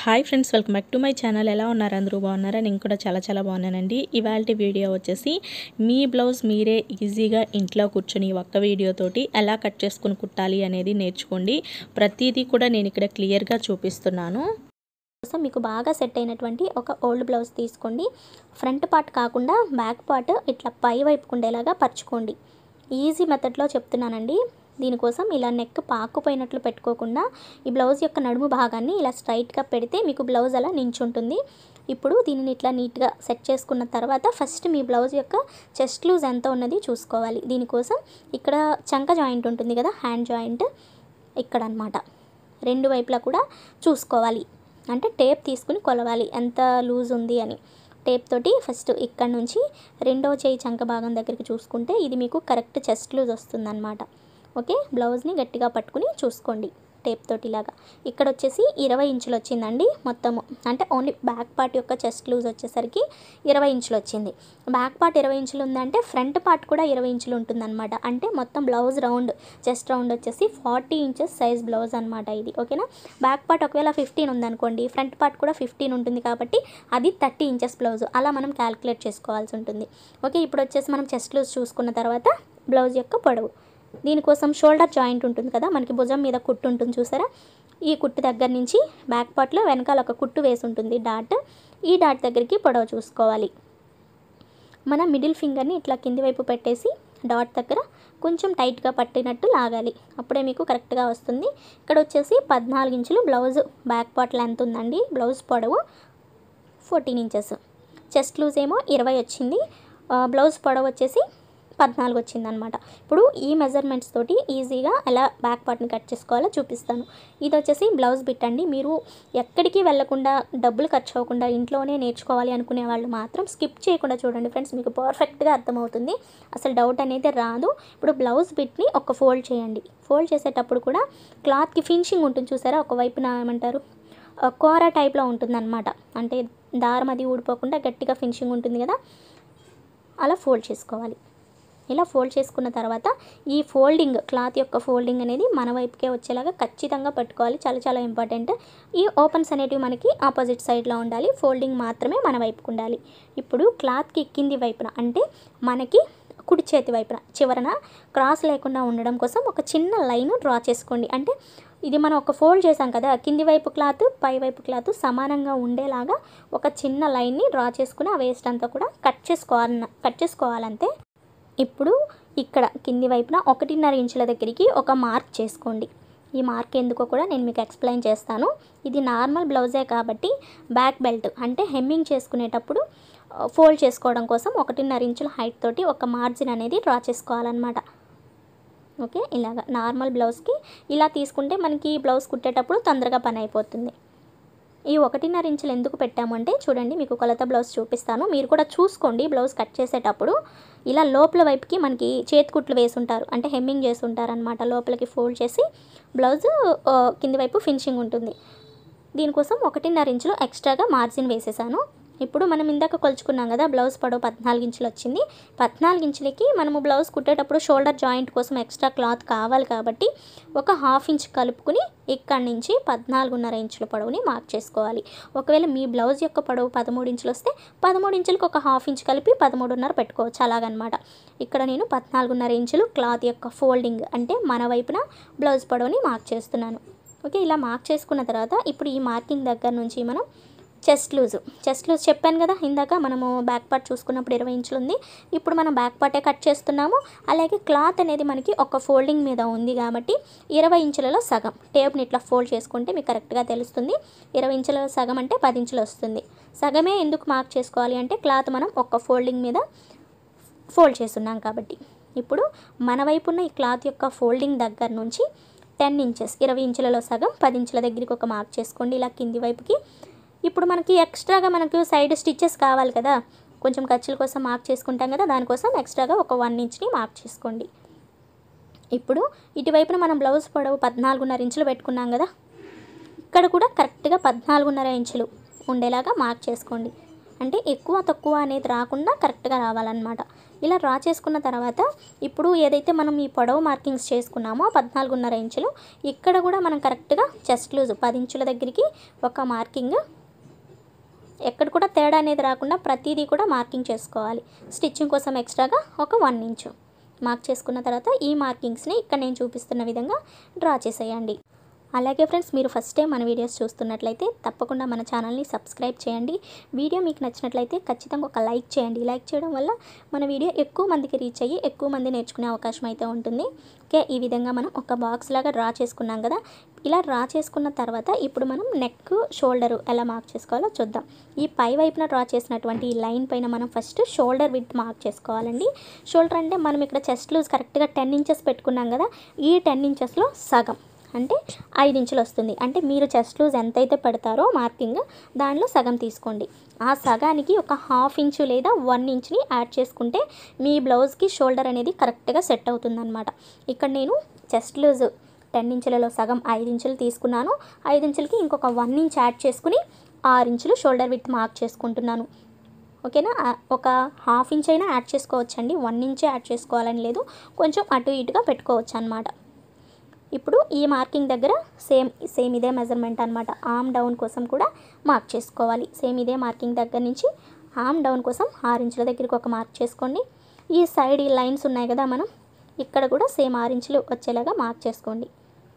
hi friends welcome back to my channel ఎలా ఉన్నారు అందరూ బాగున్నారా నేను కూడా చాలా చాలా బాగున్నానండి ఇవాళ వీడియో వచ్చేసి మీ బ్లౌజ్ మీరే ఈజీగా ఇంట్లో కూర్చొని ఒక్క వీడియోతోటి ఎలా కట్ చేసుకుని కుట్టాలి అనేది నేర్చుకోండి ప్రతిదీ కూడా నేను ఇక్కడ క్లియర్గా చూపిస్తున్నాను కోసం మీకు బాగా సెట్ అయినటువంటి ఒక ఓల్డ్ బ్లౌజ్ తీసుకోండి ఫ్రంట్ పార్ట్ కాకుండా బ్యాక్ పార్ట్ ఇట్లా పై వైపుకు ఉండేలాగా పరుచుకోండి ఈజీ మెథడ్లో చెప్తున్నానండి దీనికోసం ఇలా నెక్ పాకుపోయినట్లు పెట్టుకోకుండా ఈ బ్లౌజ్ యొక్క నడుము భాగాన్ని ఇలా స్ట్రైట్గా పెడితే మీకు బ్లౌజ్ అలా నించుంటుంది ఇప్పుడు దీనిని ఇట్లా నీట్గా సెట్ చేసుకున్న తర్వాత ఫస్ట్ మీ బ్లౌజ్ యొక్క చెస్ట్ లూజ్ ఎంత ఉన్నది చూసుకోవాలి దీనికోసం ఇక్కడ చంక జాయింట్ ఉంటుంది కదా హ్యాండ్ జాయింట్ ఇక్కడ అనమాట రెండు వైపులా కూడా చూసుకోవాలి అంటే టేప్ తీసుకుని కొలవాలి ఎంత లూజ్ ఉంది అని టేప్ తోటి ఫస్ట్ ఇక్కడ నుంచి రెండో చేయి చంక భాగం దగ్గరికి చూసుకుంటే ఇది మీకు కరెక్ట్ చెస్ట్ లూజ్ వస్తుందన్నమాట ఓకే బ్లౌజ్ని గట్టిగా పట్టుకుని చూసుకోండి టేప్ తోటి ఇలాగా ఇక్కడ వచ్చేసి ఇరవై ఇంచులు వచ్చిందండి మొత్తము అంటే ఓన్లీ బ్యాక్ పార్ట్ యొక్క చెస్ట్ లూజ్ వచ్చేసరికి ఇరవై ఇంచులు వచ్చింది బ్యాక్ పార్ట్ ఇరవై ఇంచులు ఉందంటే ఫ్రంట్ పార్ట్ కూడా ఇరవై ఇంచులు ఉంటుందన్నమాట అంటే మొత్తం బ్లౌజ్ రౌండ్ చెస్ట్ రౌండ్ వచ్చేసి ఫార్టీ ఇంచెస్ సైజ్ బ్లౌజ్ అనమాట ఇది ఓకేనా బ్యాక్ పార్ట్ ఒకవేళ ఫిఫ్టీన్ ఉందనుకోండి ఫ్రంట్ పార్ట్ కూడా ఫిఫ్టీన్ ఉంటుంది కాబట్టి అది థర్టీ ఇంచెస్ బ్లౌజ్ అలా మనం క్యాలిక్యులేట్ చేసుకోవాల్సి ఉంటుంది ఓకే ఇప్పుడు వచ్చేసి మనం చెస్ట్ లూజ్ చూసుకున్న తర్వాత బ్లౌజ్ యొక్క పొడవు దీనికోసం షోల్డర్ జాయింట్ ఉంటుంది కదా మనకి భుజం మీద కుట్టు ఉంటుంది చూసారా ఈ కుట్టు దగ్గర నుంచి బ్యాక్ పార్ట్లో వెనకాల ఒక కుట్టు వేసి ఉంటుంది డాట్ ఈ డాట్ దగ్గరికి పొడవు చూసుకోవాలి మన మిడిల్ ఫింగర్ని ఇట్లా కింది వైపు పెట్టేసి డాట్ దగ్గర కొంచెం టైట్గా పట్టినట్టు లాగాలి అప్పుడే మీకు కరెక్ట్గా వస్తుంది ఇక్కడ వచ్చేసి పద్నాలుగు ఇంచులు బ్లౌజ్ బ్యాక్ పార్ట్ లెంత్ ఉందండి బ్లౌజ్ పొడవు ఫోర్టీన్ ఇంచెస్ చెస్ట్ లూజ్ ఏమో ఇరవై వచ్చింది బ్లౌజ్ పొడవు వచ్చేసి పద్నాలుగు వచ్చిందనమాట ఇప్పుడు ఈ మెజర్మెంట్స్ తోటి ఈజీగా ఎలా బ్యాక్ పార్ట్ని కట్ చేసుకోవాలో చూపిస్తాను ఇది వచ్చేసి బ్లౌజ్ బిట్ అండి మీరు ఎక్కడికి వెళ్లకుండా డబ్బులు ఖర్చు అవ్వకుండా ఇంట్లోనే నేర్చుకోవాలి అనుకునే వాళ్ళు మాత్రం స్కిప్ చేయకుండా చూడండి ఫ్రెండ్స్ మీకు పర్ఫెక్ట్గా అర్థమవుతుంది అసలు డౌట్ అనేది రాదు ఇప్పుడు బ్లౌజ్ బిట్ని ఒక ఫోల్డ్ చేయండి ఫోల్డ్ చేసేటప్పుడు కూడా క్లాత్కి ఫినిషింగ్ ఉంటుంది చూసారా ఒకవైపున ఏమంటారు కూర టైప్లో ఉంటుందన్నమాట అంటే దారం అది ఊడిపోకుండా గట్టిగా ఫినిషింగ్ ఉంటుంది కదా అలా ఫోల్డ్ చేసుకోవాలి ఇలా ఫోల్డ్ చేసుకున్న తర్వాత ఈ ఫోల్డింగ్ క్లాత్ యొక్క ఫోల్డింగ్ అనేది మన వైపుకే వచ్చేలాగా ఖచ్చితంగా పట్టుకోవాలి చాలా చాలా ఇంపార్టెంట్ ఈ ఓపెన్స్ అనేటివి మనకి ఆపోజిట్ సైడ్లో ఉండాలి ఫోల్డింగ్ మాత్రమే మన వైపుకు ఉండాలి ఇప్పుడు క్లాత్కి కింది వైపున అంటే మనకి కుడి చేతి వైపున చివరన క్రాస్ లేకుండా ఉండడం కోసం ఒక చిన్న లైన్ డ్రా చేసుకోండి అంటే ఇది మనం ఒక ఫోల్డ్ చేసాం కదా కింది వైపు క్లాత్ పై వైపు క్లాత్ సమానంగా ఉండేలాగా ఒక చిన్న లైన్ని డ్రా చేసుకుని ఆ వేస్ట్ అంతా కూడా కట్ చేసుకోవాలి కట్ చేసుకోవాలంతే ఇప్పుడు ఇక్కడ కింది వైపున ఒకటిన్నర ఇంచుల దగ్గరికి ఒక మార్క్ చేసుకోండి ఈ మార్క్ ఎందుకో కూడా నేను మీకు ఎక్స్ప్లెయిన్ చేస్తాను ఇది నార్మల్ బ్లౌజే కాబట్టి బ్యాక్ బెల్ట్ అంటే హెమ్మింగ్ చేసుకునేటప్పుడు ఫోల్డ్ చేసుకోవడం కోసం ఒకటిన్నర ఇంచుల హైట్ తోటి ఒక మార్జిన్ అనేది డ్రా చేసుకోవాలన్నమాట ఓకే ఇలాగ నార్మల్ బ్లౌజ్కి ఇలా తీసుకుంటే మనకి బ్లౌజ్ కుట్టేటప్పుడు తొందరగా పని అయిపోతుంది ఈ ఒకటిన్నర ఇంచులు ఎందుకు పెట్టామంటే చూడండి మీకు కొలత బ్లౌజ్ చూపిస్తాను మీరు కూడా చూసుకోండి బ్లౌజ్ కట్ చేసేటప్పుడు ఇలా లోపల వైపుకి మనకి చేతికుట్లు వేసుంటారు అంటే హెమ్మింగ్ చేసి ఉంటారనమాట లోపలికి ఫోల్డ్ చేసి బ్లౌజ్ కింది వైపు ఫినిషింగ్ ఉంటుంది దీనికోసం ఒకటిన్నర ఇంచులు ఎక్స్ట్రాగా మార్జిన్ వేసేసాను ఇప్పుడు మనం ఇందాక కొలుచుకున్నాం కదా బ్లౌజ్ పొడవు పద్నాలుగు ఇంచులు వచ్చింది పద్నాలుగు ఇంచులకి మనము బ్లౌజ్ కుట్టేటప్పుడు షోల్డర్ జాయింట్ కోసం ఎక్స్ట్రా క్లాత్ కావాలి కాబట్టి ఒక హాఫ్ ఇంచ్ కలుపుకుని ఇక్కడి నుంచి పద్నాలుగున్నర ఇంచుల పొడవుని మార్క్ చేసుకోవాలి ఒకవేళ మీ బ్లౌజ్ యొక్క పొడవు పదమూడు ఇంచులు వస్తే పదమూడు ఇంచులకు ఒక హాఫ్ ఇంచ్ కలిపి పదమూడున్నర పెట్టుకోవచ్చు అలాగనమాట ఇక్కడ నేను పద్నాలుగున్నర ఇంచులు క్లాత్ యొక్క ఫోల్డింగ్ అంటే మన వైపున బ్లౌజ్ పొడవుని మార్క్ చేస్తున్నాను ఓకే ఇలా మార్క్ చేసుకున్న తర్వాత ఇప్పుడు ఈ మార్కింగ్ దగ్గర నుంచి మనం చెస్ట్ లూజ్ చెస్ట్ లూజ్ చెప్పాను కదా ఇందాక మనము బ్యాక్ పార్ట్ చూసుకున్నప్పుడు ఇరవై ఇంచులు ఉంది ఇప్పుడు మనం బ్యాక్ పార్టే కట్ చేస్తున్నాము అలాగే క్లాత్ అనేది మనకి ఒక ఫోల్డింగ్ మీద ఉంది కాబట్టి ఇరవై ఇంచులలో సగం టేప్ని ఇట్లా ఫోల్డ్ చేసుకుంటే మీకు కరెక్ట్గా తెలుస్తుంది ఇరవై ఇంచులలో సగం అంటే పది ఇంచులు వస్తుంది సగమే ఎందుకు మార్క్ చేసుకోవాలి అంటే క్లాత్ మనం ఒక ఫోల్డింగ్ మీద ఫోల్డ్ చేస్తున్నాం కాబట్టి ఇప్పుడు మన వైపు ఉన్న ఈ క్లాత్ యొక్క ఫోల్డింగ్ దగ్గర నుంచి టెన్ ఇంచెస్ ఇరవై ఇంచులలో సగం పది ఇంచుల దగ్గరికి ఒక మార్క్ చేసుకోండి ఇలా కింది వైపుకి ఇప్పుడు మనకి ఎక్స్ట్రాగా మనకు సైడ్ స్టిచ్చెస్ కావాలి కదా కొంచెం ఖర్చుల కోసం మార్క్ చేసుకుంటాం కదా దానికోసం ఎక్స్ట్రాగా ఒక వన్ ఇంచ్ని మార్క్ చేసుకోండి ఇప్పుడు ఇటువైపున మనం బ్లౌజ్ పొడవు పద్నాలుగున్నర ఇంచులు పెట్టుకున్నాం కదా ఇక్కడ కూడా కరెక్ట్గా పద్నాలుగున్నర ఇంచులు ఉండేలాగా మార్క్ చేసుకోండి అంటే ఎక్కువ తక్కువ అనేది రాకుండా కరెక్ట్గా రావాలన్నమాట ఇలా డ్రా చేసుకున్న తర్వాత ఇప్పుడు ఏదైతే మనం ఈ పొడవు మార్కింగ్స్ చేసుకున్నామో పద్నాలుగున్నర ఇంచులు ఇక్కడ కూడా మనం కరెక్ట్గా చెస్ట్ లూజ్ పది ఇంచుల దగ్గరికి ఒక మార్కింగ్ ఎక్కడ కూడా తేడా అనేది రాకుండా ప్రతిదీ కూడా మార్కింగ్ చేసుకోవాలి స్టిచ్చింగ్ కోసం ఎక్స్ట్రాగా ఒక వన్ ఇంచు మార్క్ చేసుకున్న తర్వాత ఈ మార్కింగ్స్ని ఇక్కడ నేను చూపిస్తున్న విధంగా డ్రా చేసేయండి అలాగే ఫ్రెండ్స్ మీరు ఫస్ట్ టైం మన వీడియోస్ చూస్తున్నట్లయితే తప్పకుండా మన ఛానల్ని సబ్స్క్రైబ్ చేయండి వీడియో మీకు నచ్చినట్లయితే ఖచ్చితంగా ఒక లైక్ చేయండి లైక్ చేయడం వల్ల మన వీడియో ఎక్కువ మందికి రీచ్ అయ్యి ఎక్కువ మంది నేర్చుకునే అవకాశం అయితే ఉంటుంది ఓకే ఈ విధంగా మనం ఒక బాక్స్ లాగా డ్రా చేసుకున్నాం కదా ఇలా డ్రా చేసుకున్న తర్వాత ఇప్పుడు మనం నెక్ షోల్డర్ ఎలా మార్క్ చేసుకోవాలో చూద్దాం ఈ పై వైపున డ్రా చేసినటువంటి ఈ లైన్ పైన మనం ఫస్ట్ షోల్డర్ విత్ మార్క్ చేసుకోవాలండి షోల్డర్ అంటే మనం ఇక్కడ చెస్ట్ లూజ్ కరెక్ట్గా టెన్ ఇంచెస్ పెట్టుకున్నాం కదా ఈ టెన్ ఇంచెస్లో సగం అంటే ఐదు ఇంచులు వస్తుంది అంటే మీరు చెస్ట్ లూజ్ ఎంతైతే పెడతారో మార్కింగ్ దానిలో సగం తీసుకోండి ఆ సగానికి ఒక హాఫ్ ఇంచు లేదా వన్ ఇంచ్ని యాడ్ చేసుకుంటే మీ బ్లౌజ్కి షోల్డర్ అనేది కరెక్ట్గా సెట్ అవుతుందన్నమాట ఇక్కడ నేను చెస్ట్ లూజ్ టెన్ ఇంచులలో సగం ఐదు ఇంచులు తీసుకున్నాను ఐదు ఇంచులకి ఇంకొక వన్ ఇంచ్ యాడ్ చేసుకుని ఆరు ఇంచులు షోల్డర్ విత్ మార్క్ చేసుకుంటున్నాను ఓకేనా ఆ- ఒక హాఫ్ ఇంచ్ అయినా యాడ్ చేసుకోవచ్చండి వన్ ఇంచే యాడ్ చేసుకోవాలని లేదు కొంచెం అటు ఇటుగా పెట్టుకోవచ్చు అనమాట ఇప్పుడు ఈ మార్కింగ్ దగ్గర సేమ్ సేమ్ ఇదే మెజర్మెంట్ అనమాట ఆమ్ డౌన్ కోసం కూడా మార్క్ చేసుకోవాలి సేమ్ ఇదే మార్కింగ్ దగ్గర నుంచి ఆమ్ డౌన్ కోసం ఆరు ఇంచుల దగ్గరికి ఒక మార్క్ చేసుకోండి ఈ సైడ్ ఈ లైన్స్ ఉన్నాయి కదా మనం ఇక్కడ కూడా సేమ్ ఆరు ఇంచులు వచ్చేలాగా మార్క్ చేసుకోండి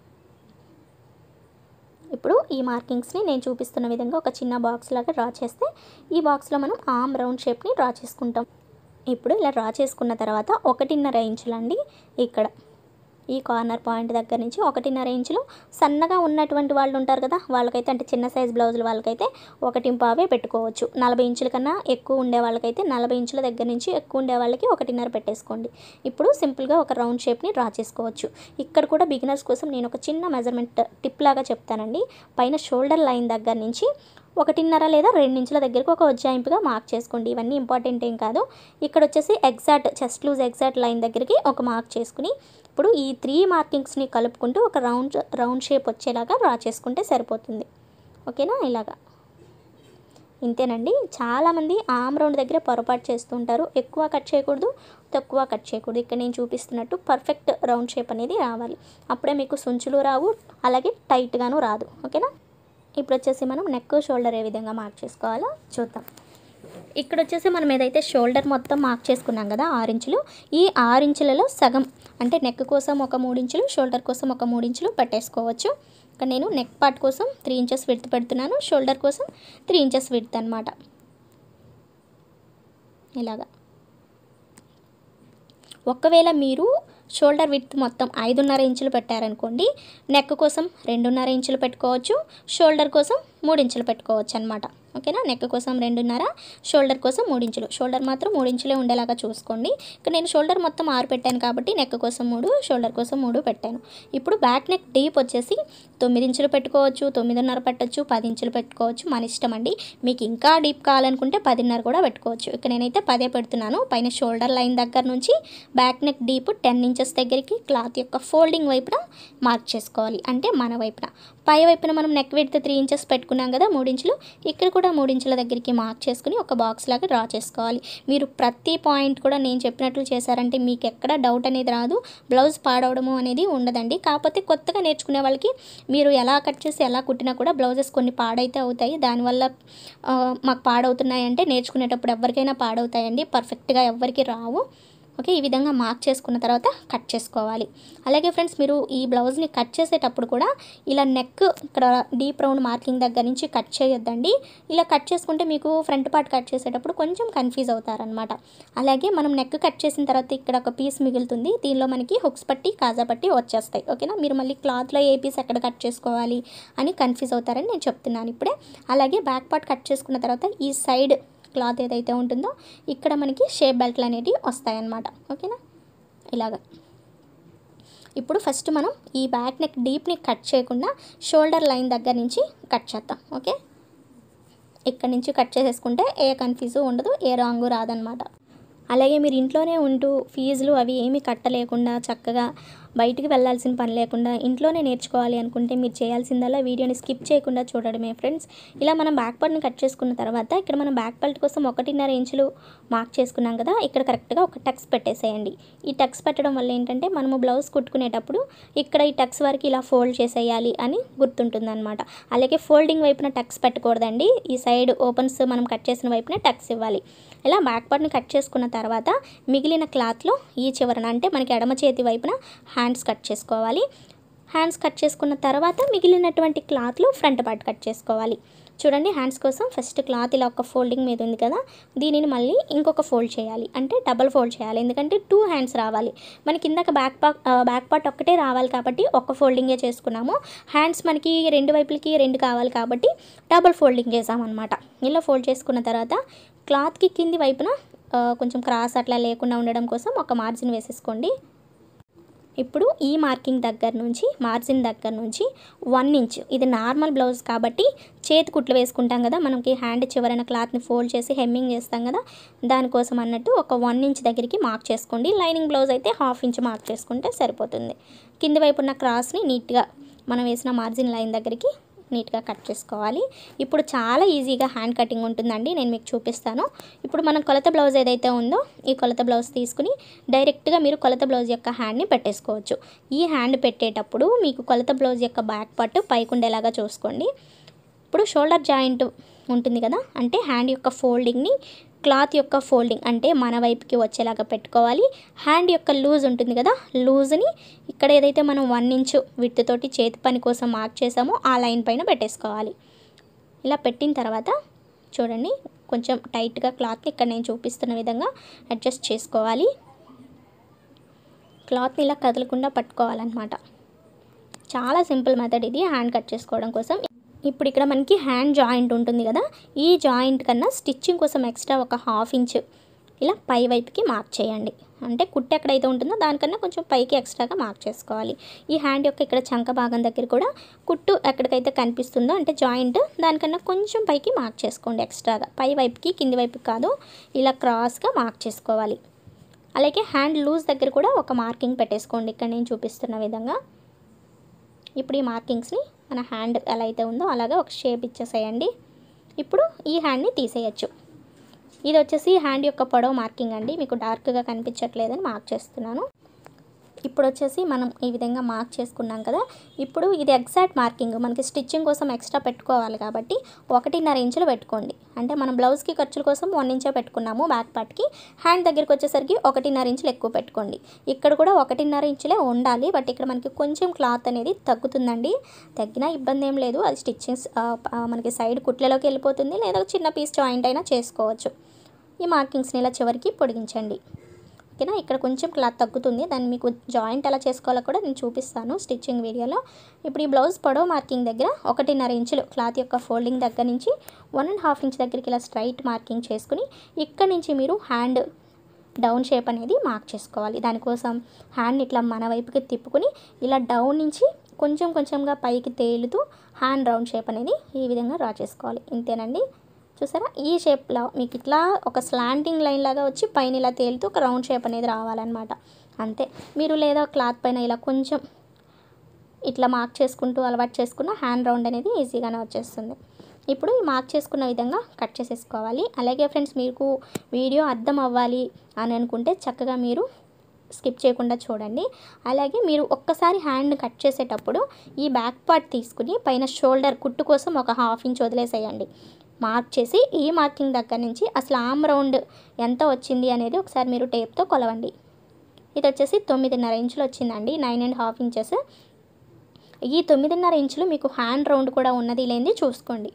ఇప్పుడు ఈ మార్కింగ్స్ని నేను చూపిస్తున్న విధంగా ఒక చిన్న బాక్స్ లాగా డ్రా చేస్తే ఈ బాక్స్లో మనం ఆమ్ రౌండ్ షేప్ని డ్రా చేసుకుంటాం ఇప్పుడు ఇలా డ్రా చేసుకున్న తర్వాత ఒకటిన్నర ఇంచులండి ఇక్కడ ఈ కార్నర్ పాయింట్ దగ్గర నుంచి ఒకటిన్నర ఇంచులు సన్నగా ఉన్నటువంటి వాళ్ళు ఉంటారు కదా వాళ్ళకైతే అంటే చిన్న సైజ్ బ్లౌజులు వాళ్ళకైతే ఒకటి పావే పెట్టుకోవచ్చు నలభై ఇంచుల కన్నా ఎక్కువ ఉండే వాళ్ళకైతే నలభై ఇంచుల దగ్గర నుంచి ఎక్కువ ఉండే వాళ్ళకి ఒకటిన్నర పెట్టేసుకోండి ఇప్పుడు సింపుల్గా ఒక రౌండ్ షేప్ని డ్రా చేసుకోవచ్చు ఇక్కడ కూడా బిగినర్స్ కోసం నేను ఒక చిన్న మెజర్మెంట్ టిప్ లాగా చెప్తానండి పైన షోల్డర్ లైన్ దగ్గర నుంచి ఒకటిన్నర లేదా రెండించుల దగ్గరకు ఒక ఉజ్జాయింపుగా మార్క్ చేసుకోండి ఇవన్నీ ఇంపార్టెంట్ ఏం కాదు ఇక్కడ వచ్చేసి exact chest loose exact line దగ్గరికి ఒక మార్క్ చేసుకుని ఇప్పుడు ఈ త్రీ మార్కింగ్స్ని కలుపుకుంటూ ఒక రౌండ్ రౌండ్ షేప్ వచ్చేలాగా డ్రా చేసుకుంటే సరిపోతుంది ఓకేనా ఇలాగా ఇంతేనండి చాలామంది ఆమ్ రౌండ్ దగ్గర పొరపాటు చేస్తుంటారు ఎక్కువ కట్ చేయకూడదు తక్కువ కట్ చేయకూడదు ఇక్కడ నేను చూపిస్తున్నట్టు పర్ఫెక్ట్ రౌండ్ షేప్ అనేది రావాలి అప్పుడే మీకు సుంచులు రావు అలాగే టైట్గాను రాదు ఓకేనా ఇప్పుడు వచ్చేసి మనం నెక్ షోల్డర్ ఏ విధంగా మార్క్ చేసుకోవాలో చూద్దాం ఇక్కడ వచ్చేసి మనం ఏదైతే షోల్డర్ మొత్తం మార్క్ చేసుకున్నాం కదా ఆరు ఇంచులు ఈ ఆరు ఇంచులలో సగం అంటే నెక్ కోసం ఒక మూడు ఇంచులు షోల్డర్ కోసం ఒక మూడు ఇంచులు పెట్టేసుకోవచ్చు ఇక్కడ నేను నెక్ పార్ట్ కోసం త్రీ ఇంచెస్ విడ్త్ పెడుతున్నాను షోల్డర్ కోసం త్రీ ఇంచెస్ విడ్త్ అనమాట ఇలాగా ఒకవేళ మీరు షోల్డర్ విడ్త్ మొత్తం ఐదున్నర ఇంచులు పెట్టారనుకోండి నెక్ కోసం రెండున్నర ఇంచులు పెట్టుకోవచ్చు షోల్డర్ కోసం మూడు ఇంచులు పెట్టుకోవచ్చు అనమాట ఓకేనా నెక్ కోసం రెండున్నర షోల్డర్ కోసం మూడు ఇంచులు షోల్డర్ మాత్రం మూడు ఇంచులే ఉండేలాగా చూసుకోండి ఇక్కడ నేను షోల్డర్ మొత్తం ఆరు పెట్టాను కాబట్టి నెక్ కోసం మూడు షోల్డర్ కోసం మూడు పెట్టాను ఇప్పుడు బ్యాక్ నెక్ డీప్ వచ్చేసి తొమ్మిది ఇంచులు పెట్టుకోవచ్చు తొమ్మిదిన్నర పెట్టచ్చు పది ఇంచులు పెట్టుకోవచ్చు మన ఇష్టం అండి మీకు ఇంకా డీప్ కావాలనుకుంటే పదిన్నర కూడా పెట్టుకోవచ్చు ఇక్కడ నేనైతే పదే పెడుతున్నాను పైన షోల్డర్ లైన్ దగ్గర నుంచి back neck deep ten inches దగ్గరికి క్లాత్ యొక్క ఫోల్డింగ్ వైపున మార్క్ చేసుకోవాలి అంటే మన వైపున పై వైపున మనం నెక్ విడ్త్ త్రీ ఇంచెస్ పెట్టుకున్నాం కదా మూడు ఇంచులు ఇక్కడ కూడా మూడు ఇంచుల దగ్గరికి మార్క్ చేసుకుని ఒక బాక్స్ లాగా డ్రా చేసుకోవాలి మీరు ప్రతి పాయింట్ కూడా నేను చెప్పినట్లు చేశారంటే మీకు ఎక్కడ డౌట్ అనేది రాదు బ్లౌజ్ పాడవడము అనేది ఉండదండి కాకపోతే కొత్తగా నేర్చుకునే వాళ్ళకి మీరు ఎలా కట్ చేసి ఎలా కుట్టినా కూడా బ్లౌజెస్ కొన్ని పాడైతే అవుతాయి దానివల్ల ఆ, మాకు పాడవుతున్నాయి అంటే నేర్చుకునేటప్పుడు ఎవరికైనా పాడవుతాయండి పర్ఫెక్ట్గా ఎవరికి రావు ఓకే ఈ విధంగా మార్క్ చేసుకున్న తర్వాత కట్ చేసుకోవాలి అలాగే ఫ్రెండ్స్ మీరు ఈ బ్లౌజ్ని కట్ చేసేటప్పుడు కూడా ఇలా నెక్ ఇక్కడ డీప్ రౌండ్ మార్కింగ్ దగ్గర నుంచి కట్ చేయొద్దండి ఇలా కట్ చేసుకుంటే మీకు ఫ్రంట్ పార్ట్ కట్ చేసేటప్పుడు కొంచెం కన్ఫ్యూజ్ అవుతారనమాట అలాగే మనం నెక్ కట్ చేసిన తర్వాత ఇక్కడ ఒక పీస్ మిగులుతుంది దీనిలో మనకి హుక్స్ పట్టి కాజా పట్టి వచ్చేస్తాయి ఓకేనా మీరు మళ్ళీ క్లాత్లో ఏ పీస్ ఎక్కడ కట్ చేసుకోవాలి అని కన్ఫ్యూజ్ అవుతారని నేను చెప్తున్నాను ఇప్పుడే అలాగే బ్యాక్ పార్ట్ కట్ చేసుకున్న తర్వాత ఈ సైడ్ క్లాత్ ఏదైతే ఉంటుందో ఇక్కడ మనకి షేప్ బెల్ట్లు అనేటివి వస్తాయన్నమాట ఓకేనా ఇలాగా ఇప్పుడు ఫస్ట్ మనం ఈ బ్యాక్ నెక్ డీప్ని కట్ చేయకుండా షోల్డర్ లైన్ దగ్గర నుంచి కట్ చేద్దాం ఓకే ఇక్కడ నుంచి కట్ చేసేసుకుంటే ఏ కన్ఫ్యూజు ఉండదు ఏ రాంగు రాదనమాట అలాగే మీరు ఇంట్లోనే ఉంటూ ఫీజులు అవి ఏమీ కట్టలేకుండా చక్కగా బయటికి వెళ్ళాల్సిన పని లేకుండా ఇంట్లోనే నేర్చుకోవాలి అనుకుంటే మీరు చేయాల్సిందల్లా వీడియోని స్కిప్ చేయకుండా చూడడమే ఫ్రెండ్స్ ఇలా మనం బ్యాక్ పార్ట్ని కట్ చేసుకున్న తర్వాత ఇక్కడ మనం బ్యాక్ బెల్ట్ కోసం ఒకటిన్నర ఇంచులు మార్క్ చేసుకున్నాం కదా ఇక్కడ కరెక్ట్గా ఒక టక్స్ పెట్టేసేయండి ఈ టక్స్ పెట్టడం వల్ల ఏంటంటే మనము బ్లౌజ్ కుట్టుకునేటప్పుడు ఇక్కడ ఈ టక్స్ వరకు ఇలా ఫోల్డ్ చేసేయాలి అని గుర్తుంటుంది అనమాట అలాగే ఫోల్డింగ్ వైపున టక్స్ పెట్టకూడదండి ఈ సైడ్ ఓపెన్స్ మనం కట్ చేసిన వైపున టక్స్ ఇవ్వాలి ఇలా బ్యాక్ పార్ట్ని కట్ చేసుకున్న తర్వాత మిగిలిన క్లాత్లో ఈ చివరన అంటే మనకి ఎడమ చేతి వైపున హ్యాండ్స్ కట్ చేసుకోవాలి హ్యాండ్స్ కట్ చేసుకున్న తర్వాత మిగిలినటువంటి క్లాత్లో ఫ్రంట్ పార్ట్ కట్ చేసుకోవాలి చూడండి హ్యాండ్స్ కోసం ఫస్ట్ క్లాత్ ఇలా ఒక ఫోల్డింగ్ మీద ఉంది కదా దీనిని మళ్ళీ ఇంకొక ఫోల్డ్ చేయాలి అంటే డబల్ ఫోల్డ్ చేయాలి ఎందుకంటే టూ హ్యాండ్స్ రావాలి మనకి ఇందాక బ్యాక్ పార్ట్ బ్యాక్ పార్ట్ ఒక్కటే రావాలి కాబట్టి ఒక్క ఫోల్డింగే చేసుకున్నాము హ్యాండ్స్ మనకి రెండు వైపులకి రెండు కావాలి కాబట్టి డబల్ ఫోల్డింగ్ చేసామన్నమాట ఇలా ఫోల్డ్ చేసుకున్న తర్వాత క్లాత్కి కింది వైపున ఆ, కొంచెం క్రాస్ అట్లా లేకుండా ఉండడం కోసం ఒక మార్జిన్ వేసేసుకోండి ఇప్పుడు ఈ మార్కింగ్ దగ్గర నుంచి మార్జిన్ దగ్గర నుంచి వన్ ఇంచ్ ఇది నార్మల్ బ్లౌజ్ కాబట్టి చేతి కుట్లు వేసుకుంటాం కదా మనకి హ్యాండ్ చివరన క్లాత్ని ఫోల్డ్ చేసి హెమ్మింగ్ చేస్తాం కదా దానికోసం అన్నట్టు ఒక వన్ ఇంచ్ దగ్గరికి మార్క్ చేసుకోండి లైనింగ్ బ్లౌజ్ అయితే హాఫ్ ఇంచ్ మార్క్ చేసుకుంటే సరిపోతుంది కింది వైపు ఉన్న క్రాస్ని నీట్గా మనం వేసిన మార్జిన్ లైన్ దగ్గరికి నీట్గా కట్ చేసుకోవాలి ఇప్పుడు చాలా ఈజీగా హ్యాండ్ కటింగ్ ఉంటుందండి నేను మీకు చూపిస్తాను ఇప్పుడు మనం కొలత బ్లౌజ్ ఏదైతే ఉందో ఈ కొలత బ్లౌజ్ తీసుకుని డైరెక్ట్గా మీరు కొలత బ్లౌజ్ యొక్క హ్యాండ్ని పెట్టేసుకోవచ్చు ఈ హ్యాండ్ పెట్టేటప్పుడు మీకు కొలత బ్లౌజ్ యొక్క బ్యాక్ పార్ట్ పైకి ఉండేలాగా చూసుకోండి ఇప్పుడు షోల్డర్ జాయింట్ ఉంటుంది కదా అంటే హ్యాండ్ యొక్క ఫోల్డింగ్ని క్లాత్ యొక్క ఫోల్డింగ్ అంటే మన వైపుకి వచ్చేలాగా పెట్టుకోవాలి హ్యాండ్ యొక్క లూజ్ ఉంటుంది కదా లూజ్ని ఇక్కడ ఏదైతే మనం వన్ ఇంచు విత్ తోటి చేతి పని కోసం మార్క్ చేసామో ఆ లైన్ పైన పెట్టేసుకోవాలి ఇలా పెట్టిన తర్వాత చూడండి కొంచెం టైట్గా క్లాత్ని ఇక్కడ నేను చూపిస్తున్న విధంగా అడ్జస్ట్ చేసుకోవాలి క్లాత్ని ఇలా కదలకుండా పట్టుకోవాలన్నమాట చాలా సింపుల్ మెథడ్ ఇది హ్యాండ్ కట్ చేసుకోవడం కోసం ఇప్పుడు ఇక్కడ మనకి హ్యాండ్ జాయింట్ ఉంటుంది కదా ఈ జాయింట్ కన్నా స్టిచ్చింగ్ కోసం ఎక్స్ట్రా ఒక హాఫ్ ఇంచ్ ఇలా పై వైపుకి మార్క్ చేయండి అంటే కుట్టు ఎక్కడైతే ఉంటుందో దానికన్నా కొంచెం పైకి ఎక్స్ట్రాగా మార్క్ చేసుకోవాలి ఈ హ్యాండ్ యొక్క ఇక్కడ చంక భాగం దగ్గర కూడా కుట్టు ఎక్కడికైతే కనిపిస్తుందో అంటే జాయింట్ దానికన్నా కొంచెం పైకి మార్క్ చేసుకోండి ఎక్స్ట్రాగా పై వైపుకి కింది వైపుకి కాదు ఇలా క్రాస్గా మార్క్ చేసుకోవాలి అలాగే హ్యాండ్ లూజ్ దగ్గర కూడా ఒక మార్కింగ్ పెట్టేసుకోండి ఇక్కడ నేను చూపిస్తున్న విధంగా ఇప్పుడు ఈ మార్కింగ్స్ని మన హ్యాండ్ ఎలా అయితే ఉందో అలాగే ఒక షేప్ ఇచ్చేసేయండి ఇప్పుడు ఈ హ్యాండ్ని తీసేయచ్చు ఇది వచ్చేసి హ్యాండ్ యొక్క పొడవు మార్కింగ్ అండి మీకు డార్క్గా కనిపించట్లేదని మార్క్ చేస్తున్నాను ఇప్పుడు వచ్చేసి మనం ఈ విధంగా మార్క్ చేసుకున్నాం కదా ఇప్పుడు ఇది ఎగ్జాక్ట్ మార్కింగ్ మనకి స్టిచ్చింగ్ కోసం ఎక్స్ట్రా పెట్టుకోవాలి కాబట్టి ఒకటిన్నర ఇంచులు పెట్టుకోండి అంటే మనం బ్లౌజ్కి ఖర్చుల కోసం వన్ ఇంచే పెట్టుకున్నాము బ్యాక్ పార్ట్కి హ్యాండ్ దగ్గరికి వచ్చేసరికి ఒకటిన్నర ఇంచులు ఎక్కువ పెట్టుకోండి ఇక్కడ కూడా ఒకటిన్నర ఇంచులే ఉండాలి బట్ ఇక్కడ మనకి కొంచెం క్లాత్ అనేది తగ్గుతుందండి తగ్గినా ఇబ్బంది ఏం లేదు అది స్టిచ్చింగ్స్ మనకి సైడ్ కుట్లలోకి వెళ్ళిపోతుంది లేదా చిన్న పీస్ జాయింట్ అయినా చేసుకోవచ్చు ఈ మార్కింగ్స్ని ఇలా చివరికి పొడిగించండి ఓకేనా ఇక్కడ కొంచెం క్లాత్ తగ్గుతుంది దాన్ని మీకు జాయింట్ ఎలా చేసుకోవాలో కూడా నేను చూపిస్తాను స్టిచ్చింగ్ వీడియోలో ఇప్పుడు ఈ బ్లౌజ్ పొడవు మార్కింగ్ దగ్గర ఒకటిన్నర ఇంచులు క్లాత్ యొక్క ఫోల్డింగ్ దగ్గర నుంచి వన్ అండ్ హాఫ్ ఇంచ్ దగ్గరికి ఇలా స్ట్రైట్ మార్కింగ్ చేసుకుని ఇక్కడ నుంచి మీరు హ్యాండ్ డౌన్ షేప్ అనేది మార్క్ చేసుకోవాలి దానికోసం హ్యాండ్ ఇట్లా మన వైపుకి తిప్పుకుని ఇలా డౌన్ నుంచి కొంచెం కొంచెంగా పైకి తేలుతూ హ్యాండ్ రౌండ్ షేప్ అనేది ఈ విధంగా డ్రా చేసుకోవాలి ఇంతేనండి చూసారా ఈ షేప్లో మీకు ఇట్లా ఒక స్లాంటింగ్ లైన్ లాగా వచ్చి పైన ఇలా తేలుతూ ఒక రౌండ్ షేప్ అనేది రావాలన్నమాట అంతే మీరు లేదా క్లాత్ పైన ఇలా కొంచెం ఇట్లా మార్క్ చేసుకుంటూ అలవాటు చేసుకున్న హ్యాండ్ రౌండ్ అనేది ఈజీగానే వచ్చేస్తుంది ఇప్పుడు ఈ మార్క్ చేసుకున్న విధంగా కట్ చేసేసుకోవాలి అలాగే ఫ్రెండ్స్ మీకు వీడియో అర్థం అవ్వాలి అని అనుకుంటే చక్కగా మీరు స్కిప్ చేయకుండా చూడండి అలాగే మీరు ఒక్కసారి హ్యాండ్ కట్ చేసేటప్పుడు ఈ బ్యాక్ పార్ట్ తీసుకుని పైన షోల్డర్ కుట్టు కోసం ఒక హాఫ్ ఇంచ్ వదిలేసేయండి మార్క్ చేసి ఈ మార్కింగ్ దగ్గర నుంచి అసలు ఆమ్ రౌండ్ ఎంత వచ్చింది అనేది ఒకసారి మీరు టేప్తో కొలవండి ఇది వచ్చేసి తొమ్మిదిన్నర ఇంచులు వచ్చిందండి నైన్ అండ్ హాఫ్ ఇంచెస్ ఈ తొమ్మిదిన్నర ఇంచులు మీకు హ్యాండ్ రౌండ్ కూడా ఉన్నది లేనిది చూసుకోండి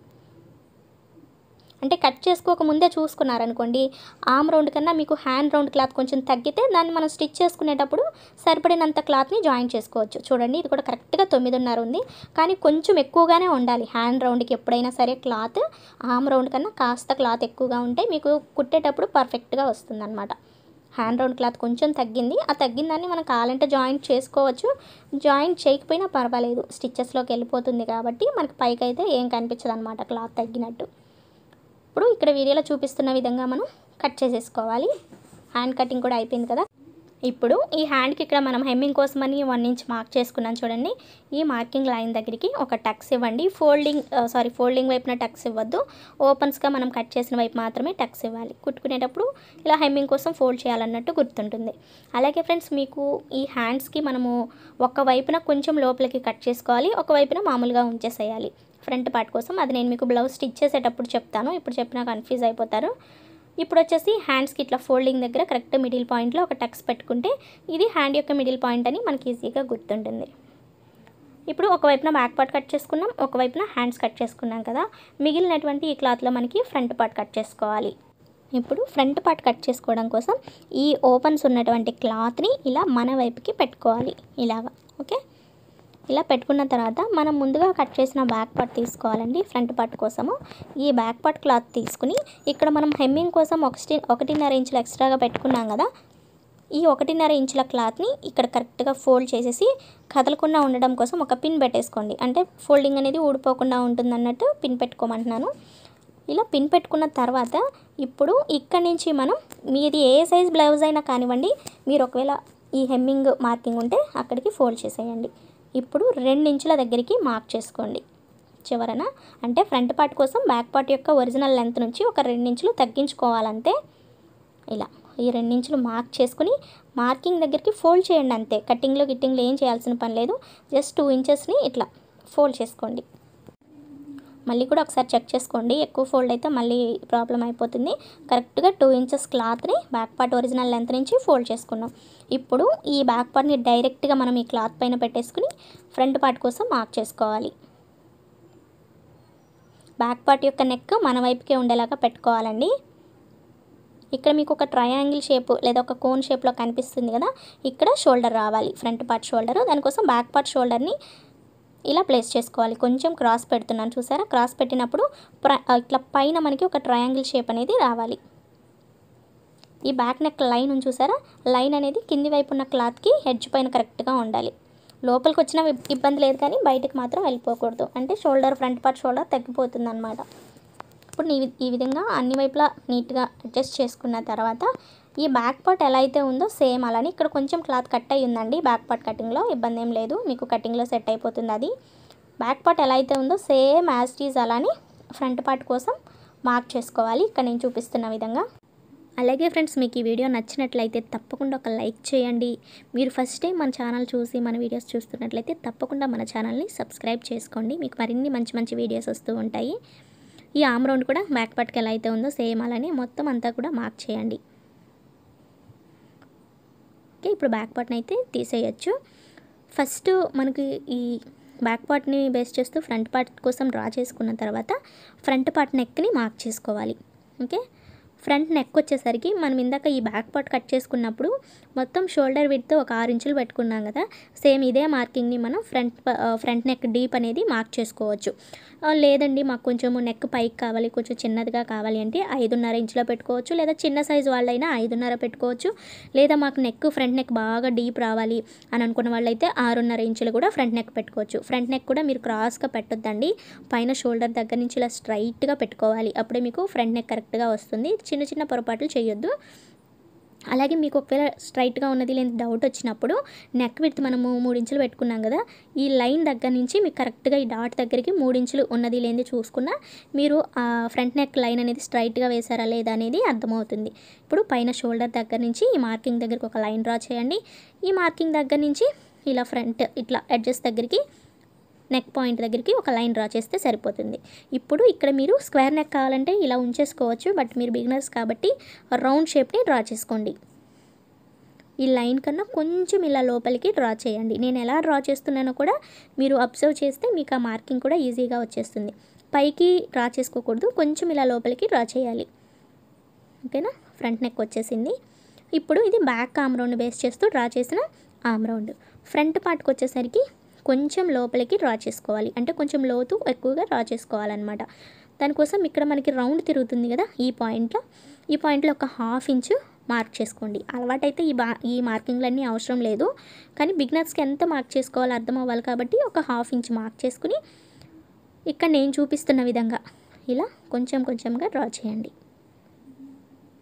అంటే కట్ చేసుకోక ముందే చూసుకున్నారనుకోండి ఆమ్ రౌండ్ కన్నా మీకు హ్యాండ్ రౌండ్ క్లాత్ కొంచెం తగ్గితే దాన్ని మనం స్టిచ్ చేసుకునేటప్పుడు సరిపడినంత క్లాత్ని జాయిన్ చేసుకోవచ్చు చూడండి ఇది కూడా కరెక్ట్గా తొమ్మిదిన్నర ఉంది కానీ కొంచెం ఎక్కువగానే ఉండాలి హ్యాండ్ రౌండ్కి ఎప్పుడైనా సరే క్లాత్ ఆమ్ రౌండ్ కన్నా కాస్త క్లాత్ ఎక్కువగా ఉంటే మీకు కుట్టేటప్పుడు పర్ఫెక్ట్గా వస్తుందన్నమాట హ్యాండ్ రౌండ్ క్లాత్ కొంచెం తగ్గింది ఆ తగ్గిన దాన్ని మనం కావాలంటే జాయింట్ చేసుకోవచ్చు జాయింట్ చేయకపోయినా పర్వాలేదు స్టిచ్చెస్లోకి వెళ్ళిపోతుంది కాబట్టి మనకి పైకి అయితే ఏం కనిపించదు అనమాట క్లాత్ తగ్గినట్టు ఇప్పుడు ఇక్కడ వీడియోలో చూపిస్తున్న విధంగా మనం కట్ చేసేసుకోవాలి హ్యాండ్ కటింగ్ కూడా అయిపోయింది కదా ఇప్పుడు ఈ హ్యాండ్కి ఇక్కడ మనం హెమ్మింగ్ కోసమని వన్ ఇంచ్ మార్క్ చేసుకున్నాం చూడండి ఈ మార్కింగ్ లైన్ దగ్గరికి ఒక టక్స్ ఇవ్వండి ఫోల్డింగ్ సారీ ఫోల్డింగ్ వైపున టక్స్ ఇవ్వద్దు ఓపెన్స్గా మనం కట్ చేసిన వైపు మాత్రమే టక్స్ ఇవ్వాలి కుట్టుకునేటప్పుడు ఇలా హెమ్మింగ్ కోసం ఫోల్డ్ చేయాలన్నట్టు గుర్తుంటుంది అలాగే ఫ్రెండ్స్ మీకు ఈ హ్యాండ్స్కి మనము ఒక వైపున కొంచెం లోపలికి కట్ చేసుకోవాలి ఒక వైపున మామూలుగా ఉంచేసేయాలి ఫ్రంట్ పార్ట్ కోసం అది నేను మీకు బ్లౌజ్ స్టిచ్ చేసేటప్పుడు చెప్తాను ఇప్పుడు చెప్పినా కన్ఫ్యూజ్ అయిపోతారు ఇప్పుడు వచ్చేసి హ్యాండ్స్కి ఇట్లా ఫోల్డింగ్ దగ్గర కరెక్ట్ మిడిల్ పాయింట్లో ఒక టక్స్ పెట్టుకుంటే ఇది హ్యాండ్ యొక్క మిడిల్ పాయింట్ అని మనకి ఈజీగా గుర్తుంటుంది ఇప్పుడు ఒకవైపున బ్యాక్ పార్ట్ కట్ చేసుకున్నాం ఒకవైపున హ్యాండ్స్ కట్ చేసుకున్నాం కదా మిగిలినటువంటి ఈ క్లాత్లో మనకి ఫ్రంట్ పార్ట్ కట్ చేసుకోవాలి ఇప్పుడు ఫ్రంట్ పార్ట్ కట్ చేసుకోవడం కోసం ఈ ఓపెన్స్ ఉన్నటువంటి క్లాత్ని ఇలా మన వైపుకి పెట్టుకోవాలి ఇలాగా ఓకే ఇలా పెట్టుకున్న తర్వాత మనం ముందుగా కట్ చేసిన బ్యాక్ పార్ట్ తీసుకోవాలండి ఫ్రంట్ పార్ట్ కోసము ఈ బ్యాక్ పార్ట్ క్లాత్ తీసుకుని ఇక్కడ మనం హెమ్మింగ్ కోసం ఒకటి ఒకటిన్నర ఇంచులు ఎక్స్ట్రాగా పెట్టుకున్నాం కదా ఈ ఒకటిన్నర ఇంచుల క్లాత్ని ఇక్కడ కరెక్ట్గా ఫోల్డ్ చేసేసి కదలకుండా ఉండడం కోసం ఒక పిన్ పెట్టేసుకోండి అంటే ఫోల్డింగ్ అనేది ఊడిపోకుండా ఉంటుంది అన్నట్టు పిన్ పెట్టుకోమంటున్నాను ఇలా పిన్ పెట్టుకున్న తర్వాత ఇప్పుడు ఇక్కడి నుంచి మనం మీది ఏ సైజ్ బ్లౌజ్ అయినా కానివ్వండి మీరు ఒకవేళ ఈ హెమ్మింగ్ మార్కింగ్ ఉంటే అక్కడికి ఫోల్డ్ చేసేయండి ఇప్పుడు ఇంచుల దగ్గరికి మార్క్ చేసుకోండి చివరన అంటే ఫ్రంట్ పార్ట్ కోసం బ్యాక్ పార్ట్ యొక్క ఒరిజినల్ లెంత్ నుంచి ఒక ఇంచులు తగ్గించుకోవాలంతే ఇలా ఈ ఇంచులు మార్క్ చేసుకుని మార్కింగ్ దగ్గరికి ఫోల్డ్ చేయండి అంతే కటింగ్లో గిట్టింగ్లో ఏం చేయాల్సిన పని లేదు జస్ట్ టూ ఇంచెస్ని ఇట్లా ఫోల్డ్ చేసుకోండి మళ్ళీ కూడా ఒకసారి చెక్ చేసుకోండి ఎక్కువ ఫోల్డ్ అయితే మళ్ళీ ప్రాబ్లం అయిపోతుంది కరెక్ట్గా టూ ఇంచెస్ క్లాత్ని బ్యాక్ పార్ట్ ఒరిజినల్ లెంత్ నుంచి ఫోల్డ్ చేసుకున్నాం ఇప్పుడు ఈ బ్యాక్ పార్ట్ని డైరెక్ట్గా మనం ఈ క్లాత్ పైన పెట్టేసుకుని ఫ్రంట్ పార్ట్ కోసం మార్క్ చేసుకోవాలి బ్యాక్ పార్ట్ యొక్క నెక్ మన వైపుకే ఉండేలాగా పెట్టుకోవాలండి ఇక్కడ మీకు ఒక ట్రయాంగిల్ షేప్ లేదా ఒక కోన్ షేప్లో కనిపిస్తుంది కదా ఇక్కడ షోల్డర్ రావాలి ఫ్రంట్ పార్ట్ షోల్డర్ దానికోసం బ్యాక్ పార్ట్ షోల్డర్ని ఇలా ప్లేస్ చేసుకోవాలి కొంచెం క్రాస్ పెడుతున్నాను చూసారా క్రాస్ పెట్టినప్పుడు ప్ర ఇట్లా పైన మనకి ఒక ట్రయాంగిల్ షేప్ అనేది రావాలి ఈ బ్యాక్ నెక్ లైన్ ఉంది చూసారా లైన్ అనేది కింది వైపు ఉన్న క్లాత్కి హెడ్జ్ పైన కరెక్ట్గా ఉండాలి లోపలికి వచ్చిన ఇబ్బంది లేదు కానీ బయటకు మాత్రం వెళ్ళిపోకూడదు అంటే షోల్డర్ ఫ్రంట్ పార్ట్ షోల్డర్ తగ్గిపోతుంది అనమాట ఇప్పుడు నీ ఈ విధంగా అన్ని వైపులా నీట్గా అడ్జస్ట్ చేసుకున్న తర్వాత ఈ బ్యాక్ పార్ట్ ఎలా అయితే ఉందో సేమ్ అలానే ఇక్కడ కొంచెం క్లాత్ కట్ అయ్యి ఉందండి బ్యాక్ పార్ట్ కటింగ్లో ఇబ్బంది ఏం లేదు మీకు కటింగ్లో సెట్ అయిపోతుంది అది బ్యాక్ పార్ట్ ఎలా అయితే ఉందో సేమ్ యాజ్ టీజ్ అలానే ఫ్రంట్ పార్ట్ కోసం మార్క్ చేసుకోవాలి ఇక్కడ నేను చూపిస్తున్న విధంగా అలాగే ఫ్రెండ్స్ మీకు ఈ వీడియో నచ్చినట్లయితే తప్పకుండా ఒక లైక్ చేయండి మీరు ఫస్ట్ టైం మన ఛానల్ చూసి మన వీడియోస్ చూస్తున్నట్లయితే తప్పకుండా మన ఛానల్ని సబ్స్క్రైబ్ చేసుకోండి మీకు మరిన్ని మంచి మంచి వీడియోస్ వస్తూ ఉంటాయి ఈ ఆమ్ రౌండ్ కూడా బ్యాక్ పార్ట్కి ఎలా అయితే ఉందో సేమ్ అలానే మొత్తం అంతా కూడా మార్క్ చేయండి ఓకే ఇప్పుడు బ్యాక్ పార్ట్ని అయితే తీసేయచ్చు ఫస్ట్ మనకి ఈ బ్యాక్ పార్ట్ని బేస్ చేస్తూ ఫ్రంట్ పార్ట్ కోసం డ్రా చేసుకున్న తర్వాత ఫ్రంట్ పార్ట్ నెక్ని మార్క్ చేసుకోవాలి ఓకే ఫ్రంట్ నెక్ వచ్చేసరికి మనం ఇందాక ఈ బ్యాక్ పార్ట్ కట్ చేసుకున్నప్పుడు మొత్తం షోల్డర్ విడ్త్ ఒక ఆరు ఇంచులు పెట్టుకున్నాం కదా సేమ్ ఇదే మార్కింగ్ని మనం ఫ్రంట్ ఫ్రంట్ నెక్ డీప్ అనేది మార్క్ చేసుకోవచ్చు లేదండి మాకు కొంచెం నెక్ పైకి కావాలి కొంచెం చిన్నదిగా కావాలి అంటే ఐదున్నర ఇంచులో పెట్టుకోవచ్చు లేదా చిన్న సైజు వాళ్ళైనా ఐదున్నర పెట్టుకోవచ్చు లేదా మాకు నెక్ ఫ్రంట్ నెక్ బాగా డీప్ రావాలి అని అనుకున్న వాళ్ళైతే ఆరున్నర ఇంచులు కూడా ఫ్రంట్ నెక్ పెట్టుకోవచ్చు ఫ్రంట్ నెక్ కూడా మీరు క్రాస్గా పెట్టొద్దండి పైన షోల్డర్ దగ్గర నుంచి ఇలా స్ట్రైట్గా పెట్టుకోవాలి అప్పుడే మీకు ఫ్రంట్ నెక్ కరెక్ట్గా వస్తుంది చిన్న చిన్న పొరపాట్లు చేయొద్దు అలాగే మీకు ఒకవేళ స్ట్రైట్గా ఉన్నది లేని డౌట్ వచ్చినప్పుడు నెక్ విత్ మనము మూడు ఇంచులు పెట్టుకున్నాం కదా ఈ లైన్ దగ్గర నుంచి మీకు కరెక్ట్గా ఈ డాట్ దగ్గరికి మూడు ఇంచులు ఉన్నది లేనిది చూసుకున్నా మీరు ఆ ఫ్రంట్ నెక్ లైన్ అనేది స్ట్రైట్గా వేసారా లేదా అనేది అర్థమవుతుంది ఇప్పుడు పైన షోల్డర్ దగ్గర నుంచి ఈ మార్కింగ్ దగ్గరికి ఒక లైన్ డ్రా చేయండి ఈ మార్కింగ్ దగ్గర నుంచి ఇలా ఫ్రంట్ ఇట్లా అడ్జస్ట్ దగ్గరికి నెక్ పాయింట్ దగ్గరికి ఒక లైన్ డ్రా చేస్తే సరిపోతుంది ఇప్పుడు ఇక్కడ మీరు స్క్వేర్ నెక్ కావాలంటే ఇలా ఉంచేసుకోవచ్చు బట్ మీరు బిగినర్స్ కాబట్టి రౌండ్ షేప్ని డ్రా చేసుకోండి ఈ లైన్ కన్నా కొంచెం ఇలా లోపలికి డ్రా చేయండి నేను ఎలా డ్రా చేస్తున్నానో కూడా మీరు అబ్జర్వ్ చేస్తే మీకు ఆ మార్కింగ్ కూడా ఈజీగా వచ్చేస్తుంది పైకి డ్రా చేసుకోకూడదు కొంచెం ఇలా లోపలికి డ్రా చేయాలి ఓకేనా ఫ్రంట్ నెక్ వచ్చేసింది ఇప్పుడు ఇది బ్యాక్ ఆమ్ రౌండ్ బేస్ చేస్తూ డ్రా చేసిన ఆమ్ రౌండ్ ఫ్రంట్ పార్ట్కి వచ్చేసరికి కొంచెం లోపలికి డ్రా చేసుకోవాలి అంటే కొంచెం లోతు ఎక్కువగా డ్రా చేసుకోవాలన్నమాట దానికోసం ఇక్కడ మనకి రౌండ్ తిరుగుతుంది కదా ఈ పాయింట్లో ఈ పాయింట్లో ఒక హాఫ్ ఇంచు మార్క్ చేసుకోండి అలవాటైతే ఈ బా ఈ మార్కింగ్లన్నీ అవసరం లేదు కానీ బిగినర్స్కి ఎంత మార్క్ చేసుకోవాలో అర్థం అవ్వాలి కాబట్టి ఒక హాఫ్ ఇంచ్ మార్క్ చేసుకుని ఇక్కడ నేను చూపిస్తున్న విధంగా ఇలా కొంచెం కొంచెంగా డ్రా చేయండి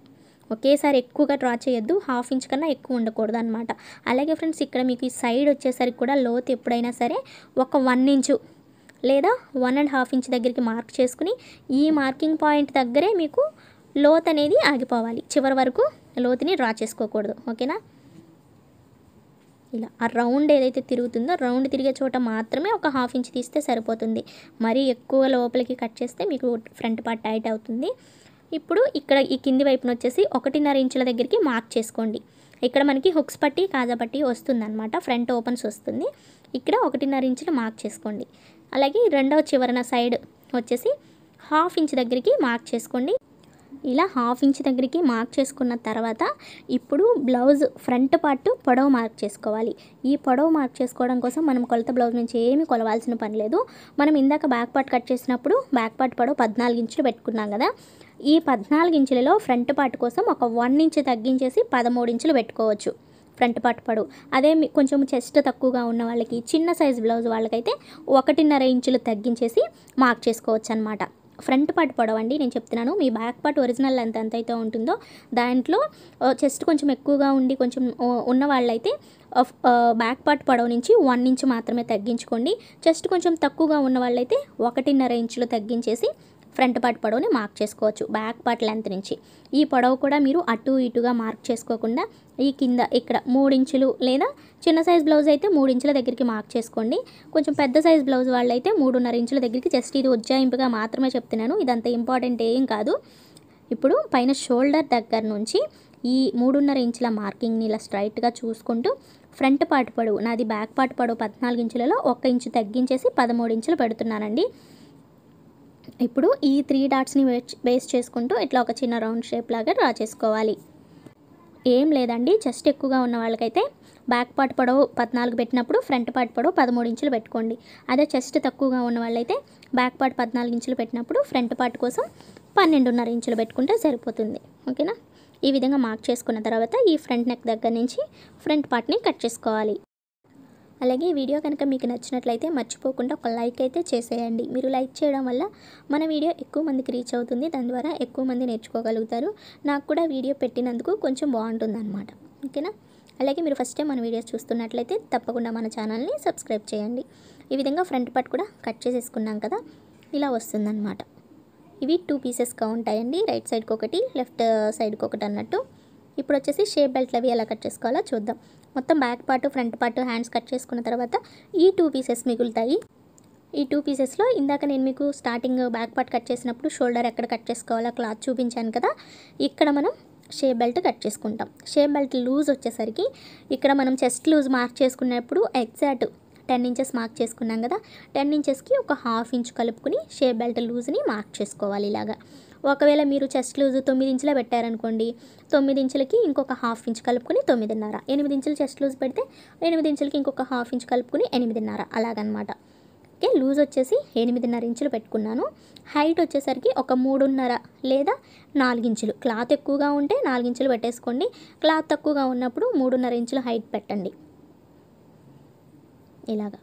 ఒకేసారి ఎక్కువగా డ్రా చేయొద్దు హాఫ్ ఇంచ్ కన్నా ఎక్కువ ఉండకూడదు అనమాట అలాగే ఫ్రెండ్స్ ఇక్కడ మీకు ఈ సైడ్ వచ్చేసరికి కూడా లోతు ఎప్పుడైనా సరే ఒక వన్ ఇంచు లేదా వన్ అండ్ హాఫ్ ఇంచ్ దగ్గరికి మార్క్ చేసుకుని ఈ మార్కింగ్ పాయింట్ దగ్గరే మీకు లోత్ అనేది ఆగిపోవాలి చివరి వరకు లోతుని డ్రా చేసుకోకూడదు ఓకేనా ఇలా ఆ రౌండ్ ఏదైతే తిరుగుతుందో రౌండ్ తిరిగే చోట మాత్రమే ఒక హాఫ్ ఇంచ్ తీస్తే సరిపోతుంది మరీ ఎక్కువ లోపలికి కట్ చేస్తే మీకు ఫ్రంట్ పార్ట్ టైట్ అవుతుంది ఇప్పుడు ఇక్కడ ఈ కింది వైపున వచ్చేసి ఒకటిన్నర ఇంచుల దగ్గరికి మార్క్ చేసుకోండి ఇక్కడ మనకి హుక్స్ పట్టి కాజా పట్టి వస్తుంది అనమాట ఫ్రంట్ ఓపెన్స్ వస్తుంది ఇక్కడ ఒకటిన్నర ఇంచులు మార్క్ చేసుకోండి అలాగే రెండవ చివరన సైడ్ వచ్చేసి హాఫ్ ఇంచ్ దగ్గరికి మార్క్ చేసుకోండి ఇలా హాఫ్ ఇంచ్ దగ్గరికి మార్క్ చేసుకున్న తర్వాత ఇప్పుడు బ్లౌజ్ ఫ్రంట్ పార్ట్ పొడవు మార్క్ చేసుకోవాలి ఈ పొడవు మార్క్ చేసుకోవడం కోసం మనం కొలత బ్లౌజ్ నుంచి ఏమీ కొలవాల్సిన పని లేదు మనం ఇందాక బ్యాక్ పార్ట్ కట్ చేసినప్పుడు బ్యాక్ పార్ట్ పొడవు పద్నాలుగు ఇంచులు పెట్టుకున్నాం కదా ఈ పద్నాలుగు ఇంచులలో ఫ్రంట్ పార్ట్ కోసం ఒక వన్ ఇంచ్ తగ్గించేసి పదమూడు ఇంచులు పెట్టుకోవచ్చు ఫ్రంట్ పార్ట్ పొడవు అదే మీ- కొంచెం చెస్ట్ తక్కువగా ఉన్న వాళ్ళకి చిన్న సైజ్ బ్లౌజ్ వాళ్ళకైతే ఒకటిన్నర ఇంచులు తగ్గించేసి మార్క్ చేసుకోవచ్చు అనమాట ఫ్రంట్ పార్ట్ పొడవు అండి నేను చెప్తున్నాను మీ బ్యాక్ పార్ట్ ఒరిజినల్ లెంత్ ఎంత అయితే ఉంటుందో దాంట్లో చెస్ట్ కొంచెం ఎక్కువగా ఉండి కొంచెం ఆ, ఉన్న వాళ్ళైతే బ్యాక్ పార్ట్ పొడవు నుంచి వన్ ఇంచ్ మాత్రమే తగ్గించుకోండి చెస్ట్ కొంచెం తక్కువగా ఉన్న వాళ్ళైతే ఒకటిన్నర ఇంచులు తగ్గించేసి ఫ్రంట్ పార్ట్ పొడవుని మార్క్ చేసుకోవచ్చు బ్యాక్ పార్ట్ లెంత్ నుంచి ఈ పొడవు కూడా మీరు అటు ఇటుగా మార్క్ చేసుకోకుండా ఈ కింద ఇక్కడ మూడు ఇంచులు లేదా చిన్న సైజ్ బ్లౌజ్ అయితే మూడు ఇంచుల దగ్గరికి మార్క్ చేసుకోండి కొంచెం పెద్ద సైజ్ బ్లౌజ్ వాళ్ళైతే మూడున్నర ఇంచుల దగ్గరికి జస్ట్ ఇది ఉజ్జాయింపుగా మాత్రమే చెప్తున్నాను ఇదంత ఇంపార్టెంట్ ఏం కాదు ఇప్పుడు పైన షోల్డర్ దగ్గర నుంచి ఈ మూడున్నర ఇంచుల మార్కింగ్ని ఇలా స్ట్రైట్గా చూసుకుంటూ ఫ్రంట్ పార్ట్ పొడవు నాది బ్యాక్ పార్ట్ పొడవు పద్నాలుగు ఇంచులలో ఒక ఇంచు తగ్గించేసి పదమూడు ఇంచులు పెడుతున్నానండి ఇప్పుడు ఈ త్రీ డాట్స్ని బేస్ చేసుకుంటూ ఇట్లా ఒక చిన్న రౌండ్ షేప్ లాగా డ్రా చేసుకోవాలి ఏం లేదండి చెస్ట్ ఎక్కువగా ఉన్న వాళ్ళకైతే బ్యాక్ పార్ట్ పొడవు పద్నాలుగు పెట్టినప్పుడు ఫ్రంట్ పార్ట్ పొడవు పదమూడు ఇంచులు పెట్టుకోండి అదే చెస్ట్ తక్కువగా ఉన్న వాళ్ళైతే బ్యాక్ పార్ట్ పద్నాలుగు ఇంచులు పెట్టినప్పుడు ఫ్రంట్ పార్ట్ కోసం పన్నెండున్నర ఇంచులు పెట్టుకుంటే సరిపోతుంది ఓకేనా ఈ విధంగా మార్క్ చేసుకున్న తర్వాత ఈ ఫ్రంట్ నెక్ దగ్గర నుంచి ఫ్రంట్ పార్ట్ని కట్ చేసుకోవాలి అలాగే ఈ వీడియో కనుక మీకు నచ్చినట్లయితే మర్చిపోకుండా ఒక లైక్ అయితే చేసేయండి మీరు లైక్ చేయడం వల్ల మన వీడియో ఎక్కువ మందికి రీచ్ అవుతుంది దాని ద్వారా ఎక్కువ మంది నేర్చుకోగలుగుతారు నాకు కూడా వీడియో పెట్టినందుకు కొంచెం బాగుంటుంది అనమాట ఓకేనా అలాగే మీరు ఫస్ట్ టైం మన వీడియోస్ చూస్తున్నట్లయితే తప్పకుండా మన ఛానల్ని సబ్స్క్రైబ్ చేయండి ఈ విధంగా ఫ్రంట్ పార్ట్ కూడా కట్ చేసేసుకున్నాం కదా ఇలా వస్తుందన్నమాట ఇవి టూ పీసెస్గా ఉంటాయండి రైట్ సైడ్కి ఒకటి లెఫ్ట్ సైడ్కి ఒకటి అన్నట్టు ఇప్పుడు వచ్చేసి షేప్ బెల్ట్లు అవి ఎలా కట్ చేసుకోవాలో చూద్దాం మొత్తం back part front part hands cut చేసుకున్న తర్వాత ఈ టూ పీసెస్ మిగులుతాయి ఈ టూ పీసెస్లో ఇందాక నేను మీకు స్టార్టింగ్ బ్యాక్ పార్ట్ కట్ చేసినప్పుడు షోల్డర్ ఎక్కడ కట్ చేసుకోవాలో క్లాత్ చూపించాను కదా ఇక్కడ మనం షేప్ బెల్ట్ కట్ చేసుకుంటాం షేప్ బెల్ట్ లూజ్ వచ్చేసరికి ఇక్కడ మనం చెస్ట్ లూజ్ మార్క్ చేసుకున్నప్పుడు ఎగ్జాక్ట్ టెన్ ఇంచెస్ మార్క్ చేసుకున్నాం కదా టెన్ ఇంచెస్కి ఒక హాఫ్ ఇంచ్ కలుపుకుని షేప్ బెల్ట్ లూజ్ని మార్క్ చేసుకోవాలి ఇలాగా ఒకవేళ మీరు చెస్ట్ లూజ్ తొమ్మిది ఇంచులే పెట్టారనుకోండి తొమ్మిది ఇంచులకి ఇంకొక హాఫ్ ఇంచ్ కలుపుకుని తొమ్మిదిన్నర ఎనిమిది ఇంచులు చెస్ట్ లూజ్ పెడితే ఎనిమిది ఇంచులకి ఇంకొక హాఫ్ ఇంచ్ కలుపుకుని ఎనిమిదిన్నర అలాగనమాట ఓకే లూజ్ వచ్చేసి ఎనిమిదిన్నర ఇంచులు పెట్టుకున్నాను హైట్ వచ్చేసరికి ఒక మూడున్నర లేదా నాలుగించులు క్లాత్ ఎక్కువగా ఉంటే నాలుగించులు పెట్టేసుకోండి క్లాత్ తక్కువగా ఉన్నప్పుడు మూడున్నర ఇంచులు హైట్ పెట్టండి ఇలాగా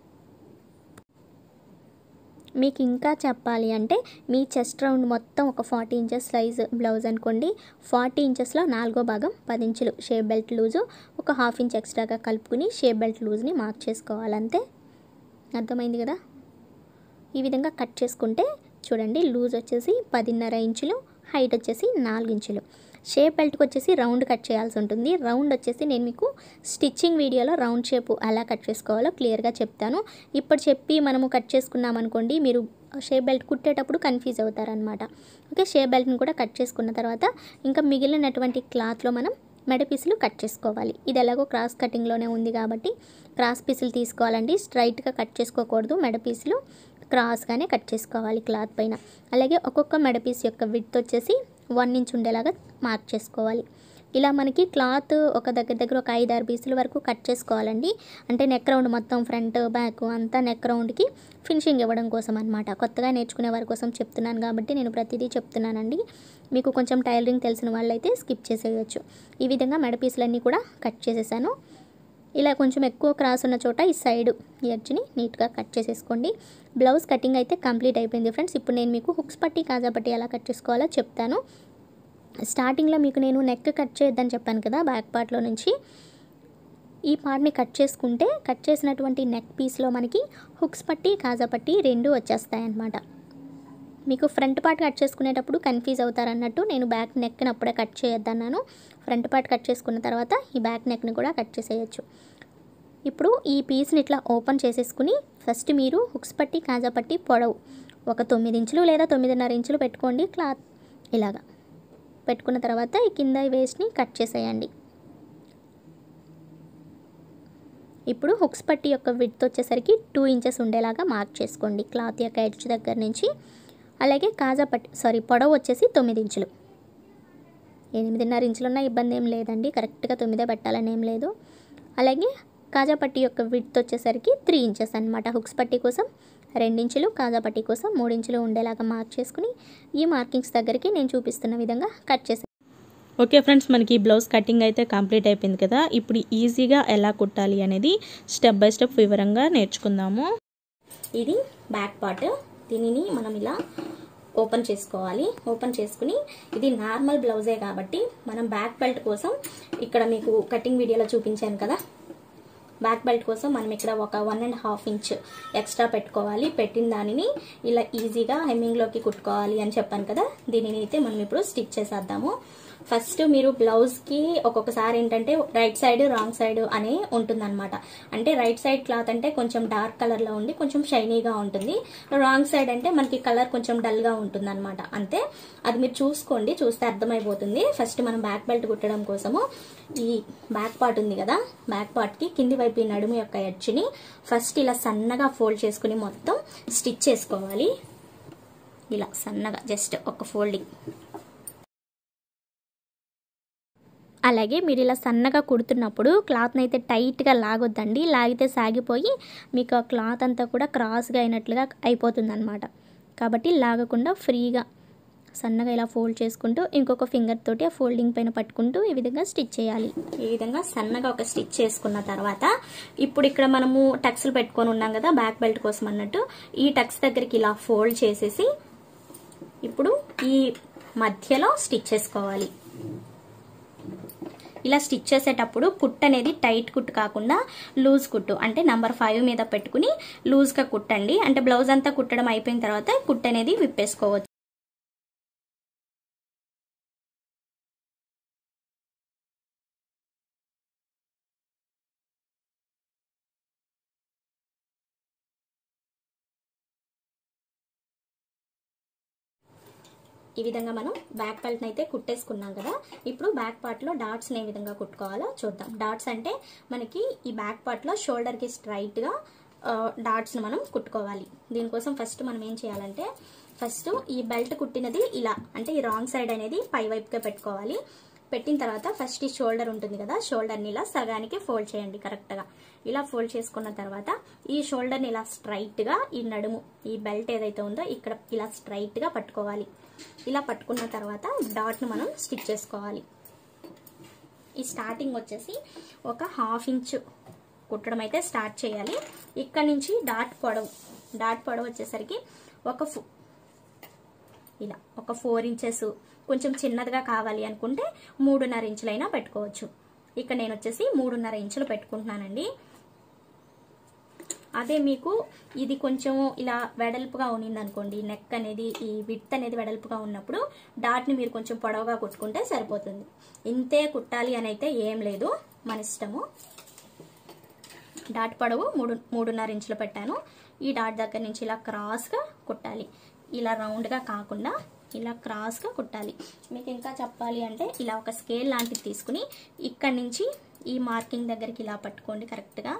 మీకు ఇంకా చెప్పాలి అంటే మీ చెస్ట్ రౌండ్ మొత్తం ఒక ఫార్టీ ఇంచెస్ సైజ్ బ్లౌజ్ అనుకోండి ఫార్టీ ఇంచెస్లో నాలుగో భాగం పది ఇంచులు షేప్ బెల్ట్ లూజు ఒక హాఫ్ ఇంచ్ ఎక్స్ట్రాగా కలుపుకుని షేప్ బెల్ట్ లూజ్ని మార్క్ చేసుకోవాలంతే అర్థమైంది కదా ఈ విధంగా కట్ చేసుకుంటే చూడండి లూజ్ వచ్చేసి పదిన్నర ఇంచులు హైట్ వచ్చేసి నాలుగు ఇంచులు షేప్ బెల్ట్కి వచ్చేసి రౌండ్ కట్ చేయాల్సి ఉంటుంది రౌండ్ వచ్చేసి నేను మీకు స్టిచ్చింగ్ వీడియోలో రౌండ్ షేప్ ఎలా కట్ చేసుకోవాలో క్లియర్గా చెప్తాను ఇప్పుడు చెప్పి మనము కట్ చేసుకున్నాం అనుకోండి మీరు షేప్ బెల్ట్ కుట్టేటప్పుడు కన్ఫ్యూజ్ అవుతారనమాట ఓకే షేప్ బెల్ట్ని కూడా కట్ చేసుకున్న తర్వాత ఇంకా మిగిలినటువంటి క్లాత్లో మనం మెడ పీసులు కట్ చేసుకోవాలి ఇది ఎలాగో క్రాస్ కటింగ్లోనే ఉంది కాబట్టి క్రాస్ పీసులు తీసుకోవాలండి స్ట్రైట్గా కట్ చేసుకోకూడదు మెడ పీసులు క్రాస్గానే కట్ చేసుకోవాలి క్లాత్ పైన అలాగే ఒక్కొక్క మెడ పీస్ యొక్క విడ్త్ వచ్చేసి వన్ ఇంచ్ ఉండేలాగా మార్క్ చేసుకోవాలి ఇలా మనకి క్లాత్ ఒక దగ్గర దగ్గర ఒక ఐదు ఆరు పీసుల వరకు కట్ చేసుకోవాలండి అంటే నెక్ రౌండ్ మొత్తం ఫ్రంట్ బ్యాక్ అంతా నెక్ రౌండ్కి ఫినిషింగ్ ఇవ్వడం కోసం అనమాట కొత్తగా నేర్చుకునే వారి కోసం చెప్తున్నాను కాబట్టి నేను ప్రతిదీ చెప్తున్నానండి మీకు కొంచెం టైలరింగ్ తెలిసిన వాళ్ళైతే స్కిప్ చేసేయచ్చు ఈ విధంగా మెడ పీసులన్నీ కూడా కట్ చేసేసాను ఇలా కొంచెం ఎక్కువ క్రాస్ ఉన్న చోట ఈ సైడ్ ఎడ్జ్ని నీట్గా కట్ చేసేసుకోండి బ్లౌజ్ కటింగ్ అయితే కంప్లీట్ అయిపోయింది ఫ్రెండ్స్ ఇప్పుడు నేను మీకు హుక్స్ పట్టి కాజా పట్టి ఎలా కట్ చేసుకోవాలో చెప్తాను స్టార్టింగ్లో మీకు నేను నెక్ కట్ చేయొద్దని చెప్పాను కదా బ్యాక్ పార్ట్లో నుంచి ఈ పార్ట్ని కట్ చేసుకుంటే కట్ చేసినటువంటి నెక్ పీస్లో మనకి హుక్స్ పట్టి కాజా పట్టి రెండు వచ్చేస్తాయి అన్నమాట మీకు ఫ్రంట్ పార్ట్ కట్ చేసుకునేటప్పుడు కన్ఫ్యూజ్ అవుతారన్నట్టు నేను బ్యాక్ నెక్ని అప్పుడే కట్ చేయొద్దన్నాను ఫ్రంట్ పార్ట్ కట్ చేసుకున్న తర్వాత ఈ బ్యాక్ నెక్ని కూడా కట్ చేసేయచ్చు ఇప్పుడు ఈ పీస్ని ఇట్లా ఓపెన్ చేసేసుకుని ఫస్ట్ మీరు హుక్స్ పట్టి కాజా పట్టి పొడవు ఒక తొమ్మిది ఇంచులు లేదా తొమ్మిదిన్నర ఇంచులు పెట్టుకోండి క్లాత్ ఇలాగా పెట్టుకున్న తర్వాత ఈ కింద ఈ వేస్ట్ని కట్ చేసేయండి ఇప్పుడు హుక్స్ పట్టి యొక్క విడ్త్ వచ్చేసరికి టూ ఇంచెస్ ఉండేలాగా మార్క్ చేసుకోండి క్లాత్ యొక్క ఎడ్జ్ దగ్గర నుంచి అలాగే కాజా పట్టి సారీ పొడవు వచ్చేసి తొమ్మిది ఇంచులు ఎనిమిదిన్నర ఇంచులున్న ఇబ్బంది ఏం లేదండి కరెక్ట్గా తొమ్మిదే పెట్టాలని ఏం లేదు అలాగే కాజా పట్టి యొక్క విడ్త్ వచ్చేసరికి త్రీ ఇంచెస్ అనమాట హుక్స్ పట్టి కోసం రెండించులు కాజా పట్టి కోసం మూడించులు ఉండేలాగా మార్క్ చేసుకుని ఈ మార్కింగ్స్ దగ్గరికి నేను చూపిస్తున్న విధంగా కట్ చేసాను ఓకే ఫ్రెండ్స్ మనకి ఈ బ్లౌజ్ కటింగ్ అయితే కంప్లీట్ అయిపోయింది కదా ఇప్పుడు ఈజీగా ఎలా కుట్టాలి అనేది స్టెప్ బై స్టెప్ వివరంగా నేర్చుకుందాము ఇది బ్యాక్ పార్ట్ దీనిని మనం ఇలా ఓపెన్ చేసుకోవాలి ఓపెన్ చేసుకుని ఇది నార్మల్ బ్లౌజే కాబట్టి మనం బ్యాక్ బెల్ట్ కోసం ఇక్కడ మీకు కటింగ్ వీడియోలో చూపించాను కదా బ్యాక్ బెల్ట్ కోసం మనం ఇక్కడ ఒక one and half inch extra పెట్టుకోవాలి పెట్టిన దానిని ఇలా ఈజీగా హెమ్మింగ్లోకి కుట్టుకోవాలి అని చెప్పాను కదా దీనిని అయితే మనం ఇప్పుడు స్టిచ్ చేసేద్దాము ఫస్ట్ మీరు బ్లౌజ్కి ఒక్కొక్కసారి ఏంటంటే రైట్ సైడ్ రాంగ్ సైడ్ అని ఉంటుందన్నమాట అంటే రైట్ సైడ్ క్లాత్ అంటే కొంచెం డార్క్ కలర్లో ఉండి కొంచెం షైనీగా ఉంటుంది రాంగ్ సైడ్ అంటే మనకి కలర్ కొంచెం డల్గా ఉంటుంది అనమాట అంతే అది మీరు చూసుకోండి చూస్తే అర్థమైపోతుంది ఫస్ట్ మనం బ్యాక్ బెల్ట్ కుట్టడం కోసము ఈ బ్యాక్ పార్ట్ ఉంది కదా బ్యాక్ పార్ట్కి కింది వైపు ఈ నడుము యొక్క ఎడ్జ్ని ఫస్ట్ ఇలా సన్నగా ఫోల్డ్ చేసుకుని మొత్తం స్టిచ్ చేసుకోవాలి ఇలా సన్నగా జస్ట్ ఒక ఫోల్డింగ్ అలాగే మీరు ఇలా సన్నగా కుడుతున్నప్పుడు క్లాత్ని అయితే టైట్గా లాగొద్దండి లాగితే సాగిపోయి మీకు ఆ క్లాత్ అంతా కూడా క్రాస్గా అయినట్లుగా అయిపోతుంది అనమాట కాబట్టి లాగకుండా ఫ్రీగా సన్నగా ఇలా ఫోల్డ్ చేసుకుంటూ ఇంకొక ఫింగర్ తోటి ఆ ఫోల్డింగ్ పైన పట్టుకుంటూ ఈ విధంగా స్టిచ్ చేయాలి ఈ విధంగా సన్నగా ఒక స్టిచ్ చేసుకున్న తర్వాత ఇప్పుడు ఇక్కడ మనము టక్స్లు పెట్టుకొని ఉన్నాం కదా బ్యాక్ బెల్ట్ కోసం అన్నట్టు ఈ టక్స్ దగ్గరికి ఇలా ఫోల్డ్ చేసేసి ఇప్పుడు ఈ మధ్యలో స్టిచ్ చేసుకోవాలి ఇలా స్టిచ్ చేసేటప్పుడు కుట్ అనేది టైట్ కుట్టు కాకుండా లూజ్ కుట్టు అంటే నంబర్ ఫైవ్ మీద పెట్టుకుని లూజ్గా కుట్టండి అంటే బ్లౌజ్ అంతా కుట్టడం అయిపోయిన తర్వాత కుట్ అనేది విప్పేసుకోవచ్చు ఈ విధంగా మనం బ్యాక్ బెల్ట్ని అయితే కుట్టేసుకున్నాం కదా ఇప్పుడు బ్యాక్ పార్ట్లో డాట్స్ని ఏ విధంగా కుట్టుకోవాలో చూద్దాం డాట్స్ అంటే మనకి ఈ బ్యాక్ పార్ట్లో షోల్డర్కి స్ట్రైట్గా డాట్స్ని మనం కుట్టుకోవాలి దీనికోసం ఫస్ట్ మనం ఏం చేయాలంటే ఫస్ట్ ఈ బెల్ట్ కుట్టినది ఇలా అంటే ఈ రాంగ్ సైడ్ అనేది పై వైపుగా పెట్టుకోవాలి పెట్టిన తర్వాత ఫస్ట్ ఈ షోల్డర్ ఉంటుంది కదా షోల్డర్ని ఇలా సగానికి ఫోల్డ్ చేయండి కరెక్ట్గా ఇలా ఫోల్డ్ చేసుకున్న తర్వాత ఈ షోల్డర్ని ఇలా స్ట్రైట్గా ఈ నడుము ఈ బెల్ట్ ఏదైతే ఉందో ఇక్కడ ఇలా స్ట్రైట్గా పట్టుకోవాలి ఇలా పట్టుకున్న తర్వాత డాట్ను మనం స్టిచ్ చేసుకోవాలి ఈ స్టార్టింగ్ వచ్చేసి ఒక హాఫ్ ఇంచ్ కుట్టడం అయితే స్టార్ట్ చేయాలి ఇక్కడ నుంచి డాట్ పొడవు డాట్ పొడవు వచ్చేసరికి ఒక ఫు ఇలా ఒక ఫోర్ ఇంచెస్ కొంచెం చిన్నదిగా కావాలి అనుకుంటే మూడున్నర ఇంచులైనా పెట్టుకోవచ్చు ఇక్కడ నేను వచ్చేసి మూడున్నర ఇంచులు పెట్టుకుంటున్నానండి అదే మీకు ఇది కొంచెం ఇలా వెడల్పుగా ఉన్నింది అనుకోండి నెక్ అనేది ఈ విత్ అనేది వెడల్పుగా ఉన్నప్పుడు డాట్ని మీరు కొంచెం పొడవుగా కుట్టుకుంటే సరిపోతుంది ఇంతే కుట్టాలి అని అయితే ఏం లేదు మన ఇష్టము డాట్ పొడవు మూడు మూడున్నర ఇంచులు పెట్టాను ఈ డాట్ దగ్గర నుంచి ఇలా క్రాస్గా కుట్టాలి ఇలా రౌండ్గా కాకుండా ఇలా క్రాస్గా కుట్టాలి మీకు ఇంకా చెప్పాలి అంటే ఇలా ఒక స్కేల్ లాంటిది తీసుకుని ఇక్కడి నుంచి ఈ మార్కింగ్ దగ్గరికి ఇలా పట్టుకోండి కరెక్ట్గా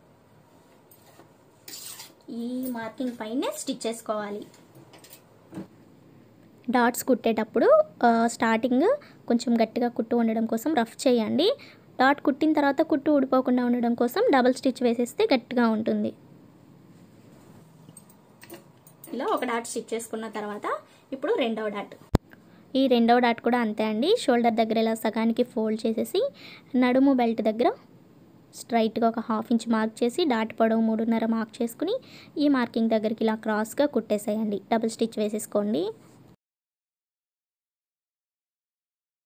ఈ మార్కింగ్ పైనే స్టిచ్ చేసుకోవాలి డాట్స్ కుట్టేటప్పుడు స్టార్టింగ్ కొంచెం గట్టిగా కుట్టు ఉండడం కోసం రఫ్ చేయండి డాట్ కుట్టిన తర్వాత కుట్టు ఊడిపోకుండా ఉండడం కోసం డబుల్ స్టిచ్ వేసేస్తే గట్టిగా ఉంటుంది ఇలా ఒక డాట్ స్టిచ్ చేసుకున్న తర్వాత ఇప్పుడు రెండవ డాట్ ఈ రెండవ డాట్ కూడా అంతే అండి షోల్డర్ దగ్గర ఇలా సగానికి ఫోల్డ్ చేసేసి నడుము బెల్ట్ దగ్గర స్ట్రైట్గా ఒక హాఫ్ ఇంచ్ మార్క్ చేసి డాట్ పొడవు మూడున్నర మార్క్ చేసుకుని ఈ మార్కింగ్ దగ్గరికి ఇలా క్రాస్గా కుట్టేసేయండి డబుల్ స్టిచ్ వేసేసుకోండి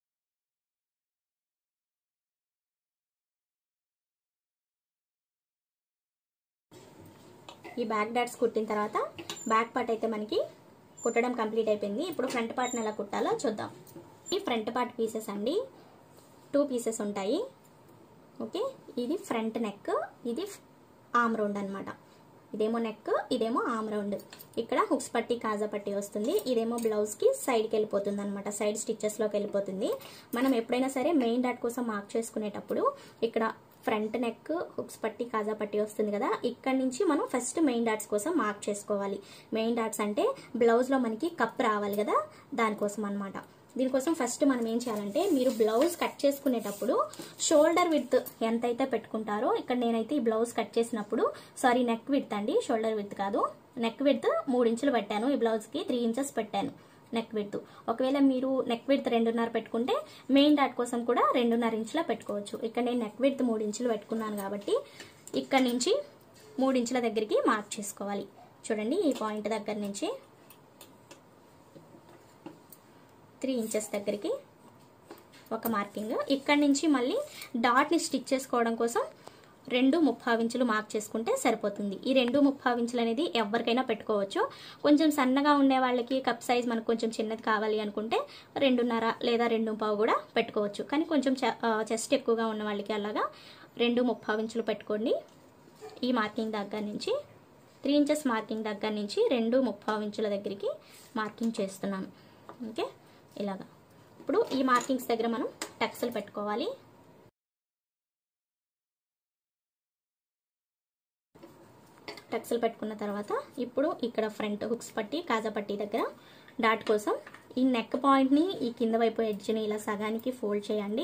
ఈ బ్యాక్ డాట్స్ కుట్టిన తర్వాత బ్యాక్ పార్ట్ అయితే మనకి కుట్టడం కంప్లీట్ అయిపోయింది ఇప్పుడు ఫ్రంట్ పార్ట్ని ఎలా కుట్టాలో చూద్దాం ఈ ఫ్రంట్ పార్ట్ పీసెస్ అండి టూ పీసెస్ ఉంటాయి ఓకే ఇది ఫ్రంట్ నెక్ ఇది ఆమ్ రౌండ్ అనమాట ఇదేమో నెక్ ఇదేమో ఆమ్ రౌండ్ ఇక్కడ హుక్స్ పట్టి కాజా పట్టి వస్తుంది ఇదేమో బ్లౌజ్కి సైడ్కి వెళ్ళిపోతుంది అనమాట సైడ్ స్టిచ్చెస్లోకి వెళ్ళిపోతుంది మనం ఎప్పుడైనా సరే మెయిన్ డాట్ కోసం మార్క్ చేసుకునేటప్పుడు ఇక్కడ ఫ్రంట్ నెక్ హుక్స్ పట్టి కాజా పట్టి వస్తుంది కదా ఇక్కడ నుంచి మనం ఫస్ట్ మెయిన్ డాట్స్ కోసం మార్క్ చేసుకోవాలి మెయిన్ డాట్స్ అంటే బ్లౌజ్లో మనకి కప్ రావాలి కదా దానికోసం అనమాట దీనికోసం ఫస్ట్ మనం ఏం చేయాలంటే మీరు బ్లౌజ్ కట్ చేసుకునేటప్పుడు షోల్డర్ విత్ ఎంతైతే పెట్టుకుంటారో ఇక్కడ నేనైతే ఈ బ్లౌజ్ కట్ చేసినప్పుడు సారీ నెక్ విత్ అండి షోల్డర్ విత్ కాదు నెక్ విత్ మూడు ఇంచులు పెట్టాను ఈ బ్లౌజ్కి త్రీ ఇంచెస్ పెట్టాను నెక్ విత్ ఒకవేళ మీరు నెక్ విత్ రెండున్నర పెట్టుకుంటే మెయిన్ డాట్ కోసం కూడా రెండున్నర ఇంచుల పెట్టుకోవచ్చు ఇక్కడ నేను నెక్ విత్ మూడు ఇంచులు పెట్టుకున్నాను కాబట్టి ఇక్కడ నుంచి మూడు ఇంచుల దగ్గరికి మార్క్ చేసుకోవాలి చూడండి ఈ పాయింట్ దగ్గర నుంచి త్రీ ఇంచెస్ దగ్గరికి ఒక మార్కింగ్ ఇక్కడ నుంచి మళ్ళీ డాట్ని స్టిచ్ చేసుకోవడం కోసం రెండు ముప్పావు ఇంచులు మార్క్ చేసుకుంటే సరిపోతుంది ఈ రెండు ముప్పావు ఇంచులు అనేది ఎవరికైనా పెట్టుకోవచ్చు కొంచెం సన్నగా ఉండే వాళ్ళకి కప్ సైజ్ మనకు కొంచెం చిన్నది కావాలి అనుకుంటే రెండున్నర లేదా రెండు పావు కూడా పెట్టుకోవచ్చు కానీ కొంచెం చెస్ట్ ఎక్కువగా ఉన్న వాళ్ళకి అలాగా రెండు ముప్పావు ఇంచులు పెట్టుకోండి ఈ మార్కింగ్ దగ్గర నుంచి త్రీ ఇంచెస్ మార్కింగ్ దగ్గర నుంచి రెండు ముప్పావు ఇంచుల దగ్గరికి మార్కింగ్ చేస్తున్నాను ఓకే ఇలాగా ఇప్పుడు ఈ మార్కింగ్స్ దగ్గర మనం టక్స్లు పెట్టుకోవాలి టక్స్లు పెట్టుకున్న తర్వాత ఇప్పుడు ఇక్కడ ఫ్రంట్ హుక్స్ పట్టి కాజా పట్టి దగ్గర డాట్ కోసం ఈ నెక్ పాయింట్ని ఈ కింద వైపు ఎడ్జ్ని ఇలా సగానికి ఫోల్డ్ చేయండి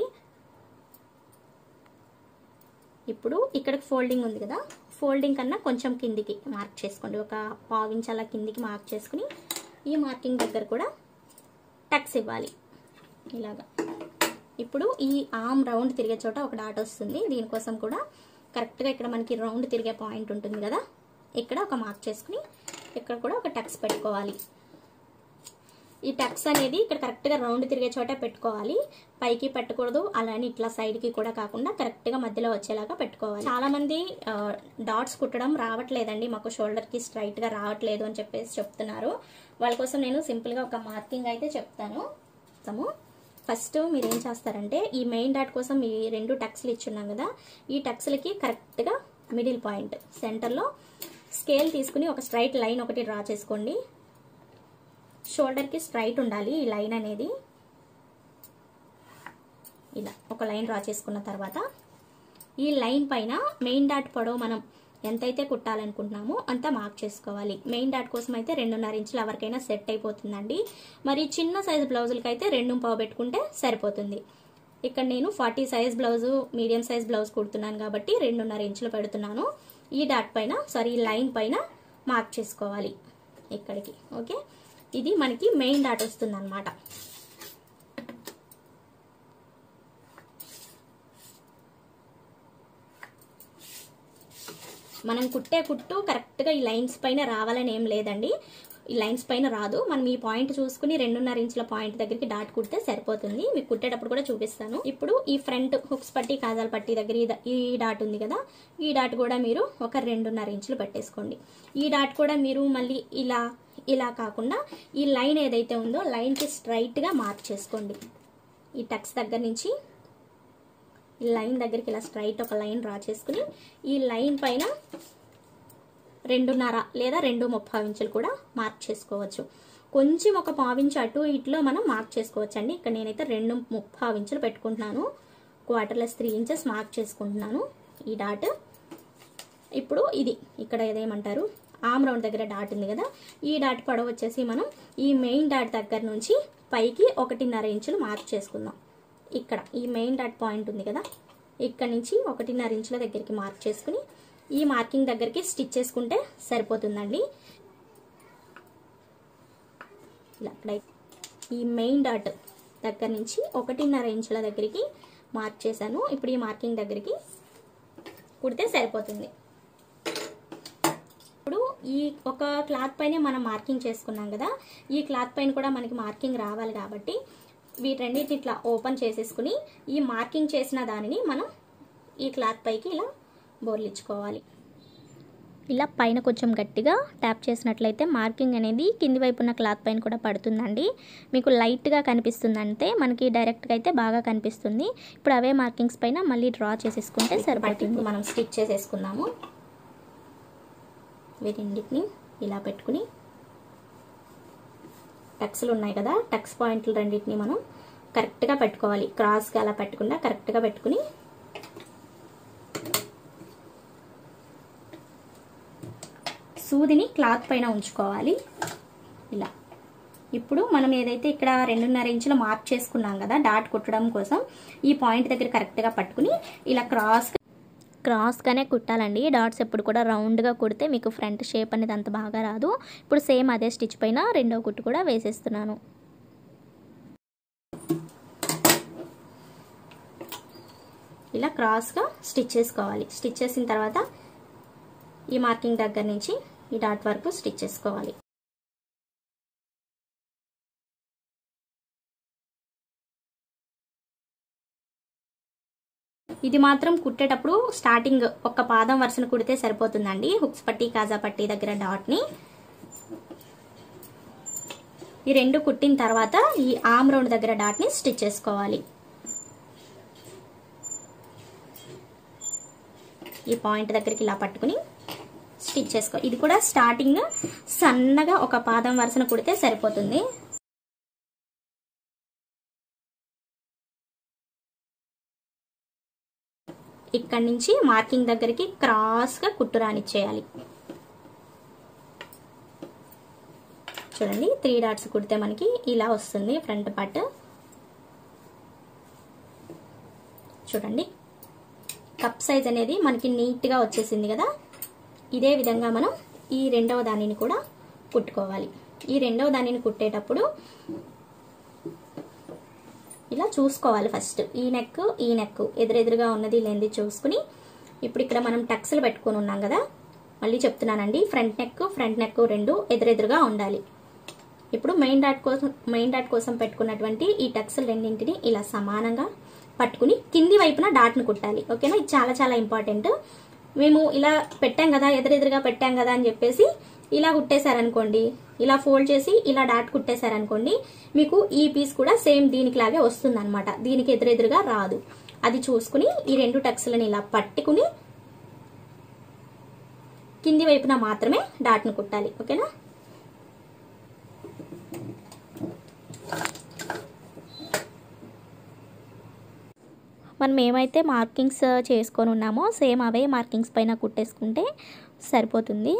ఇప్పుడు ఇక్కడ ఫోల్డింగ్ ఉంది కదా ఫోల్డింగ్ కన్నా కొంచెం కిందికి మార్క్ చేసుకోండి ఒక పావించ్ అలా కిందికి మార్క్ చేసుకుని ఈ మార్కింగ్ దగ్గర కూడా టక్స్ ఇవ్వాలి ఇలాగా ఇప్పుడు ఈ ఆమ్ రౌండ్ తిరిగే చోట ఒక డాట్ వస్తుంది దీనికోసం కూడా కరెక్ట్గా ఇక్కడ మనకి రౌండ్ తిరిగే పాయింట్ ఉంటుంది కదా ఇక్కడ ఒక మార్క్ చేసుకుని ఇక్కడ కూడా ఒక టక్స్ పెట్టుకోవాలి ఈ టక్స్ అనేది ఇక్కడ కరెక్ట్గా రౌండ్ తిరిగే చోట పెట్టుకోవాలి పైకి పెట్టకూడదు అలానే ఇట్లా సైడ్కి కూడా కాకుండా కరెక్ట్గా మధ్యలో వచ్చేలాగా పెట్టుకోవాలి చాలా మంది డాట్స్ కుట్టడం రావట్లేదండి మాకు షోల్డర్కి స్ట్రైట్గా రావట్లేదు అని చెప్పేసి చెప్తున్నారు వాళ్ళ కోసం నేను సింపుల్గా ఒక మార్కింగ్ అయితే చెప్తాను ఫస్ట్ మీరు ఏం చేస్తారంటే ఈ మెయిన్ డాట్ కోసం ఈ రెండు టక్స్లు ఇచ్చున్నాం కదా ఈ టక్స్లకి కరెక్ట్గా మిడిల్ పాయింట్ సెంటర్లో స్కేల్ తీసుకుని ఒక స్ట్రైట్ లైన్ ఒకటి డ్రా చేసుకోండి షోల్డర్కి స్ట్రైట్ ఉండాలి ఈ లైన్ అనేది ఇలా ఒక లైన్ డ్రా చేసుకున్న తర్వాత ఈ లైన్ పైన మెయిన్ డాట్ పొడవు మనం ఎంతైతే కుట్టాలనుకుంటున్నామో అంత మార్క్ చేసుకోవాలి మెయిన్ డాట్ కోసం అయితే రెండున్నర ఇంచులు ఎవరికైనా సెట్ అయిపోతుందండి మరి చిన్న సైజ్ బ్లౌజులకి అయితే రెండు పావు పెట్టుకుంటే సరిపోతుంది ఇక్కడ నేను forty size blouse medium size blouse కుడుతున్నాను కాబట్టి రెండున్నర ఇంచులు పెడుతున్నాను ఈ డాట్ పైన సారీ ఈ లైన్ పైన మార్క్ చేసుకోవాలి ఇక్కడికి ఓకే ఇది మనకి మెయిన్ డాట్ వస్తుంది అనమాట మనం కుట్టే కుట్టు కరెక్ట్గా ఈ లైన్స్ పైన రావాలని ఏం లేదండి ఈ లైన్స్ పైన రాదు మనం ఈ పాయింట్ చూసుకుని రెండున్నర ఇంచుల పాయింట్ దగ్గరికి డాట్ కుడితే సరిపోతుంది మీకు కుట్టేటప్పుడు కూడా చూపిస్తాను ఇప్పుడు ఈ ఫ్రంట్ హుక్స్ పట్టి కాజాల పట్టి దగ్గర ఈ ద- ఈ డాట్ ఉంది కదా ఈ డాట్ కూడా మీరు ఒక రెండున్నర ఇంచులు పెట్టేసుకోండి ఈ డాట్ కూడా మీరు మళ్ళీ ఇలా ఇలా కాకుండా ఈ లైన్ ఏదైతే ఉందో లైన్కి స్ట్రైట్గా మార్క్ చేసుకోండి ఈ టక్స్ దగ్గర నుంచి ఈ లైన్ దగ్గరికి ఇలా స్ట్రైట్ ఒక లైన్ డ్రా చేసుకుని ఈ లైన్ పైన రెండున్నర లేదా రెండు ముప్పై ఇంచులు కూడా మార్క్ చేసుకోవచ్చు కొంచెం ఒక పావించు అటు ఇట్లో మనం మార్క్ చేసుకోవచ్చు అండి ఇక్కడ నేనైతే రెండు ముప్పై ఇంచులు పెట్టుకుంటున్నాను క్వార్టర్లెస్ త్రీ ఇంచెస్ మార్క్ చేసుకుంటున్నాను ఈ డాట్ ఇప్పుడు ఇది ఇక్కడ ఏదేమంటారు ఆమ్ రౌండ్ దగ్గర డాట్ ఉంది కదా ఈ డాట్ పొడవు వచ్చేసి మనం ఈ మెయిన్ డాట్ దగ్గర నుంచి పైకి ఒకటిన్నర ఇంచులు మార్క్ చేసుకుందాం ఇక్కడ ఈ మెయిన్ డాట్ పాయింట్ ఉంది కదా ఇక్కడ నుంచి ఒకటిన్నర ఇంచుల దగ్గరికి మార్క్ చేసుకుని ఈ మార్కింగ్ దగ్గరికి స్టిచ్ చేసుకుంటే సరిపోతుందండి ఇలా అక్కడ ఈ మెయిన్ డాట్ దగ్గర నుంచి ఒకటిన్నర ఇంచుల దగ్గరికి మార్క్ చేశాను ఇప్పుడు ఈ మార్కింగ్ దగ్గరికి కుడితే సరిపోతుంది ఇప్పుడు ఈ ఒక క్లాత్ పైన మనం మార్కింగ్ చేసుకున్నాం కదా ఈ క్లాత్ పైన కూడా మనకి మార్కింగ్ రావాలి కాబట్టి వీటన్నిటిని ఇట్లా ఓపెన్ చేసేసుకుని ఈ మార్కింగ్ చేసిన దానిని మనం ఈ క్లాత్ పైకి ఇలా బోర్లిచ్చుకోవాలి ఇలా పైన కొంచెం గట్టిగా ట్యాప్ చేసినట్లయితే మార్కింగ్ అనేది కింది వైపు ఉన్న క్లాత్ పైన కూడా పడుతుందండి మీకు లైట్గా కనిపిస్తుంది అంటే మనకి డైరెక్ట్గా అయితే బాగా కనిపిస్తుంది ఇప్పుడు అవే మార్కింగ్స్ పైన మళ్ళీ డ్రా చేసేసుకుంటే సరిపోతుంది మనం స్టిచ్ చేసేసుకుందాము వీటిన్నిటిని ఇలా పెట్టుకుని టక్స్లు ఉన్నాయి కదా టక్స్ పాయింట్లు రెండింటిని మనం కరెక్ట్గా పెట్టుకోవాలి క్రాస్గా అలా పెట్టకుండా కరెక్ట్గా పెట్టుకుని సూదిని క్లాత్ పైన ఉంచుకోవాలి ఇలా ఇప్పుడు మనం ఏదైతే ఇక్కడ రెండున్నర ఇంచులు మార్క్ చేసుకున్నాం కదా డాట్ కుట్టడం కోసం ఈ పాయింట్ దగ్గర కరెక్ట్గా పట్టుకుని ఇలా క్రాస్ క్రాస్గానే కుట్టాలండి డాట్స్ ఎప్పుడు కూడా రౌండ్గా కుడితే మీకు ఫ్రంట్ షేప్ అనేది అంత బాగా రాదు ఇప్పుడు సేమ్ అదే స్టిచ్ పైన రెండో కుట్టు కూడా వేసేస్తున్నాను ఇలా క్రాస్గా స్టిచ్ చేసుకోవాలి స్టిచ్ చేసిన తర్వాత ఈ మార్కింగ్ దగ్గర నుంచి ఈ డాట్ వరకు స్టిచ్ చేసుకోవాలి ఇది మాత్రం కుట్టేటప్పుడు స్టార్టింగ్ ఒక పాదం వరుసను కుడితే సరిపోతుందండి హుక్స్ పట్టి కాజా పట్టి దగ్గర డాట్ని ఈ రెండు కుట్టిన తర్వాత ఈ ఆమ్ రౌండ్ దగ్గర డాట్ని స్టిచ్ చేసుకోవాలి ఈ పాయింట్ దగ్గరికి ఇలా పట్టుకుని స్టిచ్ చేసుకో ఇది కూడా స్టార్టింగ్ సన్నగా ఒక పాదం వరుసను కుడితే సరిపోతుంది ఇక్కడి నుంచి మార్కింగ్ దగ్గరికి క్రాస్గా కుట్టు రానిచ్చేయాలి చూడండి త్రీ డాట్స్ కుడితే మనకి ఇలా వస్తుంది ఫ్రంట్ పార్ట్ చూడండి కప్ సైజ్ అనేది మనకి నీట్గా వచ్చేసింది కదా ఇదే విధంగా మనం ఈ రెండవ దానిని కూడా కుట్టుకోవాలి ఈ రెండవ దానిని కుట్టేటప్పుడు ఇలా చూసుకోవాలి ఫస్ట్ ఈ నెక్ ఈ నెక్ ఎదురెదురుగా ఉన్నది లేనిది చూసుకుని ఇప్పుడు ఇక్కడ మనం టక్స్లు పెట్టుకొని ఉన్నాం కదా మళ్ళీ చెప్తున్నానండి ఫ్రంట్ నెక్ ఫ్రంట్ నెక్ రెండు ఎదురెదురుగా ఉండాలి ఇప్పుడు మెయిన్ డాట్ కోసం మెయిన్ డాట్ కోసం పెట్టుకున్నటువంటి ఈ టక్స్లు రెండింటిని ఇలా సమానంగా పట్టుకుని కింది వైపున డాట్ను కుట్టాలి ఓకేనా ఇది చాలా చాలా ఇంపార్టెంట్ మేము ఇలా పెట్టాం కదా ఎదురెదురుగా పెట్టాం కదా అని చెప్పేసి ఇలా కుట్టేశారనుకోండి ఇలా ఫోల్డ్ చేసి ఇలా డాట్ కుట్టేశారనుకోండి మీకు ఈ పీస్ కూడా సేమ్ దీనికి లాగే వస్తుంది అనమాట దీనికి ఎదురెదురుగా రాదు అది చూసుకుని ఈ రెండు టక్స్లను ఇలా పట్టుకుని కింది వైపున మాత్రమే డాట్ను కుట్టాలి ఓకేనా మనం ఏమైతే మార్కింగ్స్ చేసుకొని ఉన్నామో సేమ్ అవే మార్కింగ్స్ పైన కుట్టేసుకుంటే సరిపోతుంది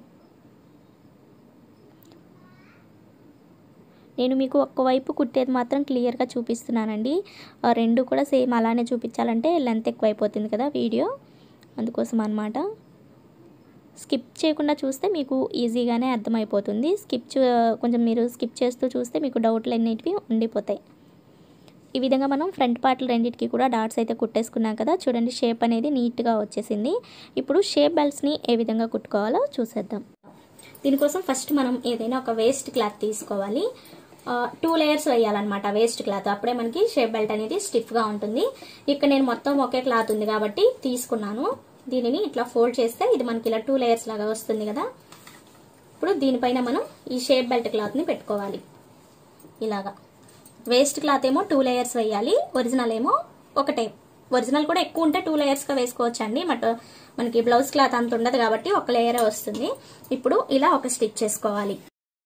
నేను మీకు ఒక్కవైపు కుట్టేది మాత్రం క్లియర్గా చూపిస్తున్నానండి ఆ రెండు కూడా సేమ్ అలానే చూపించాలంటే లెంత్ ఎక్కువ అయిపోతుంది కదా వీడియో అందుకోసం అనమాట స్కిప్ చేయకుండా చూస్తే మీకు ఈజీగానే అర్థమైపోతుంది స్కిప్ కొంచెం మీరు స్కిప్ చేస్తూ చూస్తే మీకు డౌట్లు అన్నిటివి ఉండిపోతాయి ఈ విధంగా మనం ఫ్రంట్ పార్ట్లు రెండింటికి కూడా డాట్స్ అయితే కుట్టేసుకున్నాం కదా చూడండి షేప్ అనేది నీట్గా వచ్చేసింది ఇప్పుడు షేప్ బెల్ట్స్ని ఏ విధంగా కుట్టుకోవాలో చూసేద్దాం దీనికోసం ఫస్ట్ మనం ఏదైనా ఒక వేస్ట్ క్లాత్ తీసుకోవాలి టూ లేయర్స్ వేయాలన్నమాట వేస్ట్ క్లాత్ అప్పుడే మనకి షేప్ బెల్ట్ అనేది స్టిఫ్గా ఉంటుంది ఇక్కడ నేను మొత్తం ఒకే క్లాత్ ఉంది కాబట్టి తీసుకున్నాను దీనిని ఇట్లా ఫోల్డ్ చేస్తే ఇది మనకి ఇలా టూ లేయర్స్ లాగా వస్తుంది కదా ఇప్పుడు దీనిపైన మనం ఈ షేప్ బెల్ట్ క్లాత్ని పెట్టుకోవాలి ఇలాగా వేస్ట్ క్లాత్ ఏమో టూ లేయర్స్ వేయాలి ఒరిజినల్ ఏమో ఒకటే ఒరిజినల్ కూడా ఎక్కువ ఉంటే టూ లేయర్స్గా వేసుకోవచ్చు అండి బట్ మనకి బ్లౌజ్ క్లాత్ అంత ఉండదు కాబట్టి ఒక లేయరే వస్తుంది ఇప్పుడు ఇలా ఒక స్టిచ్ చేసుకోవాలి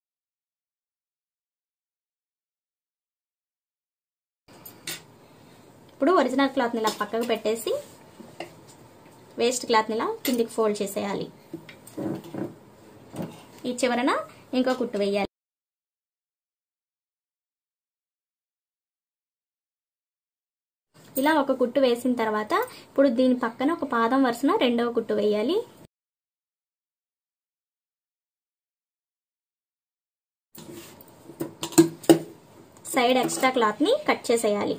ఇప్పుడు ఒరిజినల్ క్లాత్ని ఇలా పక్కకు పెట్టేసి వేస్ట్ క్లాత్ని ఇలా కిందికి ఫోల్డ్ చేసేయాలి ఈ చివరన ఇంకో కుట్టు వేయాలి ఇలా ఒక కుట్టు వేసిన తర్వాత ఇప్పుడు దీని పక్కన ఒక పాదం వరుసన రెండవ కుట్టు వేయాలి సైడ్ ఎక్స్ట్రా క్లాత్ ని కట్ చేసేయాలి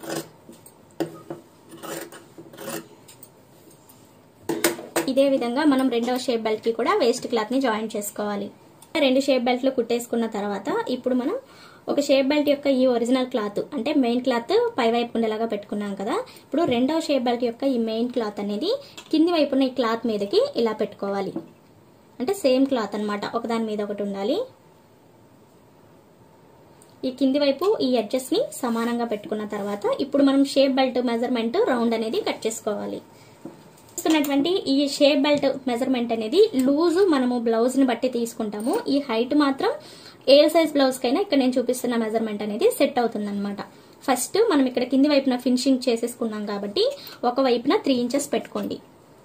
ఇదే విధంగా మనం రెండవ షేప్ బెల్ట్ కి కూడా వేస్ట్ క్లాత్ ని జాయిన్ చేసుకోవాలి రెండు షేప్ బెల్ట్లు కుట్టేసుకున్న తర్వాత ఇప్పుడు మనం ఒక షేప్ బెల్ట్ యొక్క ఈ ఒరిజినల్ క్లాత్ అంటే మెయిన్ క్లాత్ పై వైపు ఉండేలాగా పెట్టుకున్నాం కదా ఇప్పుడు రెండవ షేప్ బెల్ట్ యొక్క ఈ మెయిన్ క్లాత్ అనేది కింది వైపున్న ఈ క్లాత్ మీదకి ఇలా పెట్టుకోవాలి అంటే సేమ్ క్లాత్ అనమాట ఒకదాని మీద ఒకటి ఉండాలి ఈ కింది వైపు ఈ ఎడ్జెస్ ని సమానంగా పెట్టుకున్న తర్వాత ఇప్పుడు మనం షేప్ బెల్ట్ మెజర్మెంట్ రౌండ్ అనేది కట్ చేసుకోవాలి చూస్తున్నటువంటి ఈ షేప్ బెల్ట్ మెజర్మెంట్ అనేది లూజ్ మనము బ్లౌజ్ ని బట్టి తీసుకుంటాము ఈ హైట్ మాత్రం ఏ సైజ్ బ్లౌజ్ కైనా ఇక్కడ నేను చూపిస్తున్న మెజర్మెంట్ అనేది సెట్ అవుతుంది అనమాట ఫస్ట్ మనం ఇక్కడ కింది వైపున ఫినిషింగ్ చేసేసుకున్నాం కాబట్టి ఒక వైపున త్రీ ఇంచెస్ పెట్టుకోండి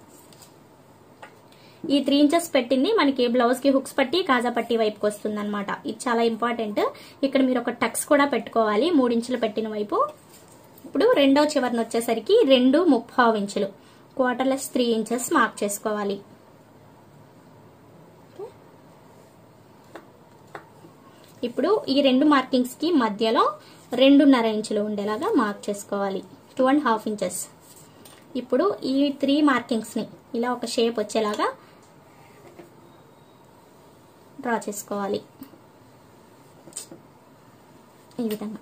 ఈ త్రీ ఇంచెస్ పెట్టింది మనకి బ్లౌజ్ కి హుక్స్ పట్టి కాజా పట్టి వైపుకి వస్తుంది అనమాట ఇది చాలా ఇంపార్టెంట్ ఇక్కడ మీరు ఒక టక్స్ కూడా పెట్టుకోవాలి మూడు ఇంచులు పెట్టిన వైపు ఇప్పుడు రెండో చివరిని వచ్చేసరికి రెండు ముప్పావు ఇంచులు క్వార్టర్లెస్ త్రీ ఇంచెస్ మార్క్ చేసుకోవాలి ఇప్పుడు ఈ రెండు మార్కింగ్స్ కి మధ్యలో రెండున్నర ఇంచులు ఉండేలాగా మార్క్ చేసుకోవాలి టూ అండ్ హాఫ్ ఇంచెస్ ఇప్పుడు ఈ త్రీ మార్కింగ్స్ ని ఇలా ఒక షేప్ వచ్చేలాగా డ్రా చేసుకోవాలి ఈ విధంగా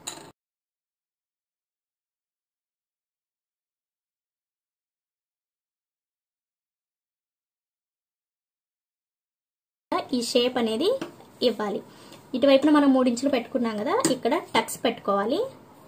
ఈ షేప్ అనేది ఇవ్వాలి ఇటువైపున మనం మూడు ఇంచులు పెట్టుకున్నాం కదా ఇక్కడ టక్స్ పెట్టుకోవాలి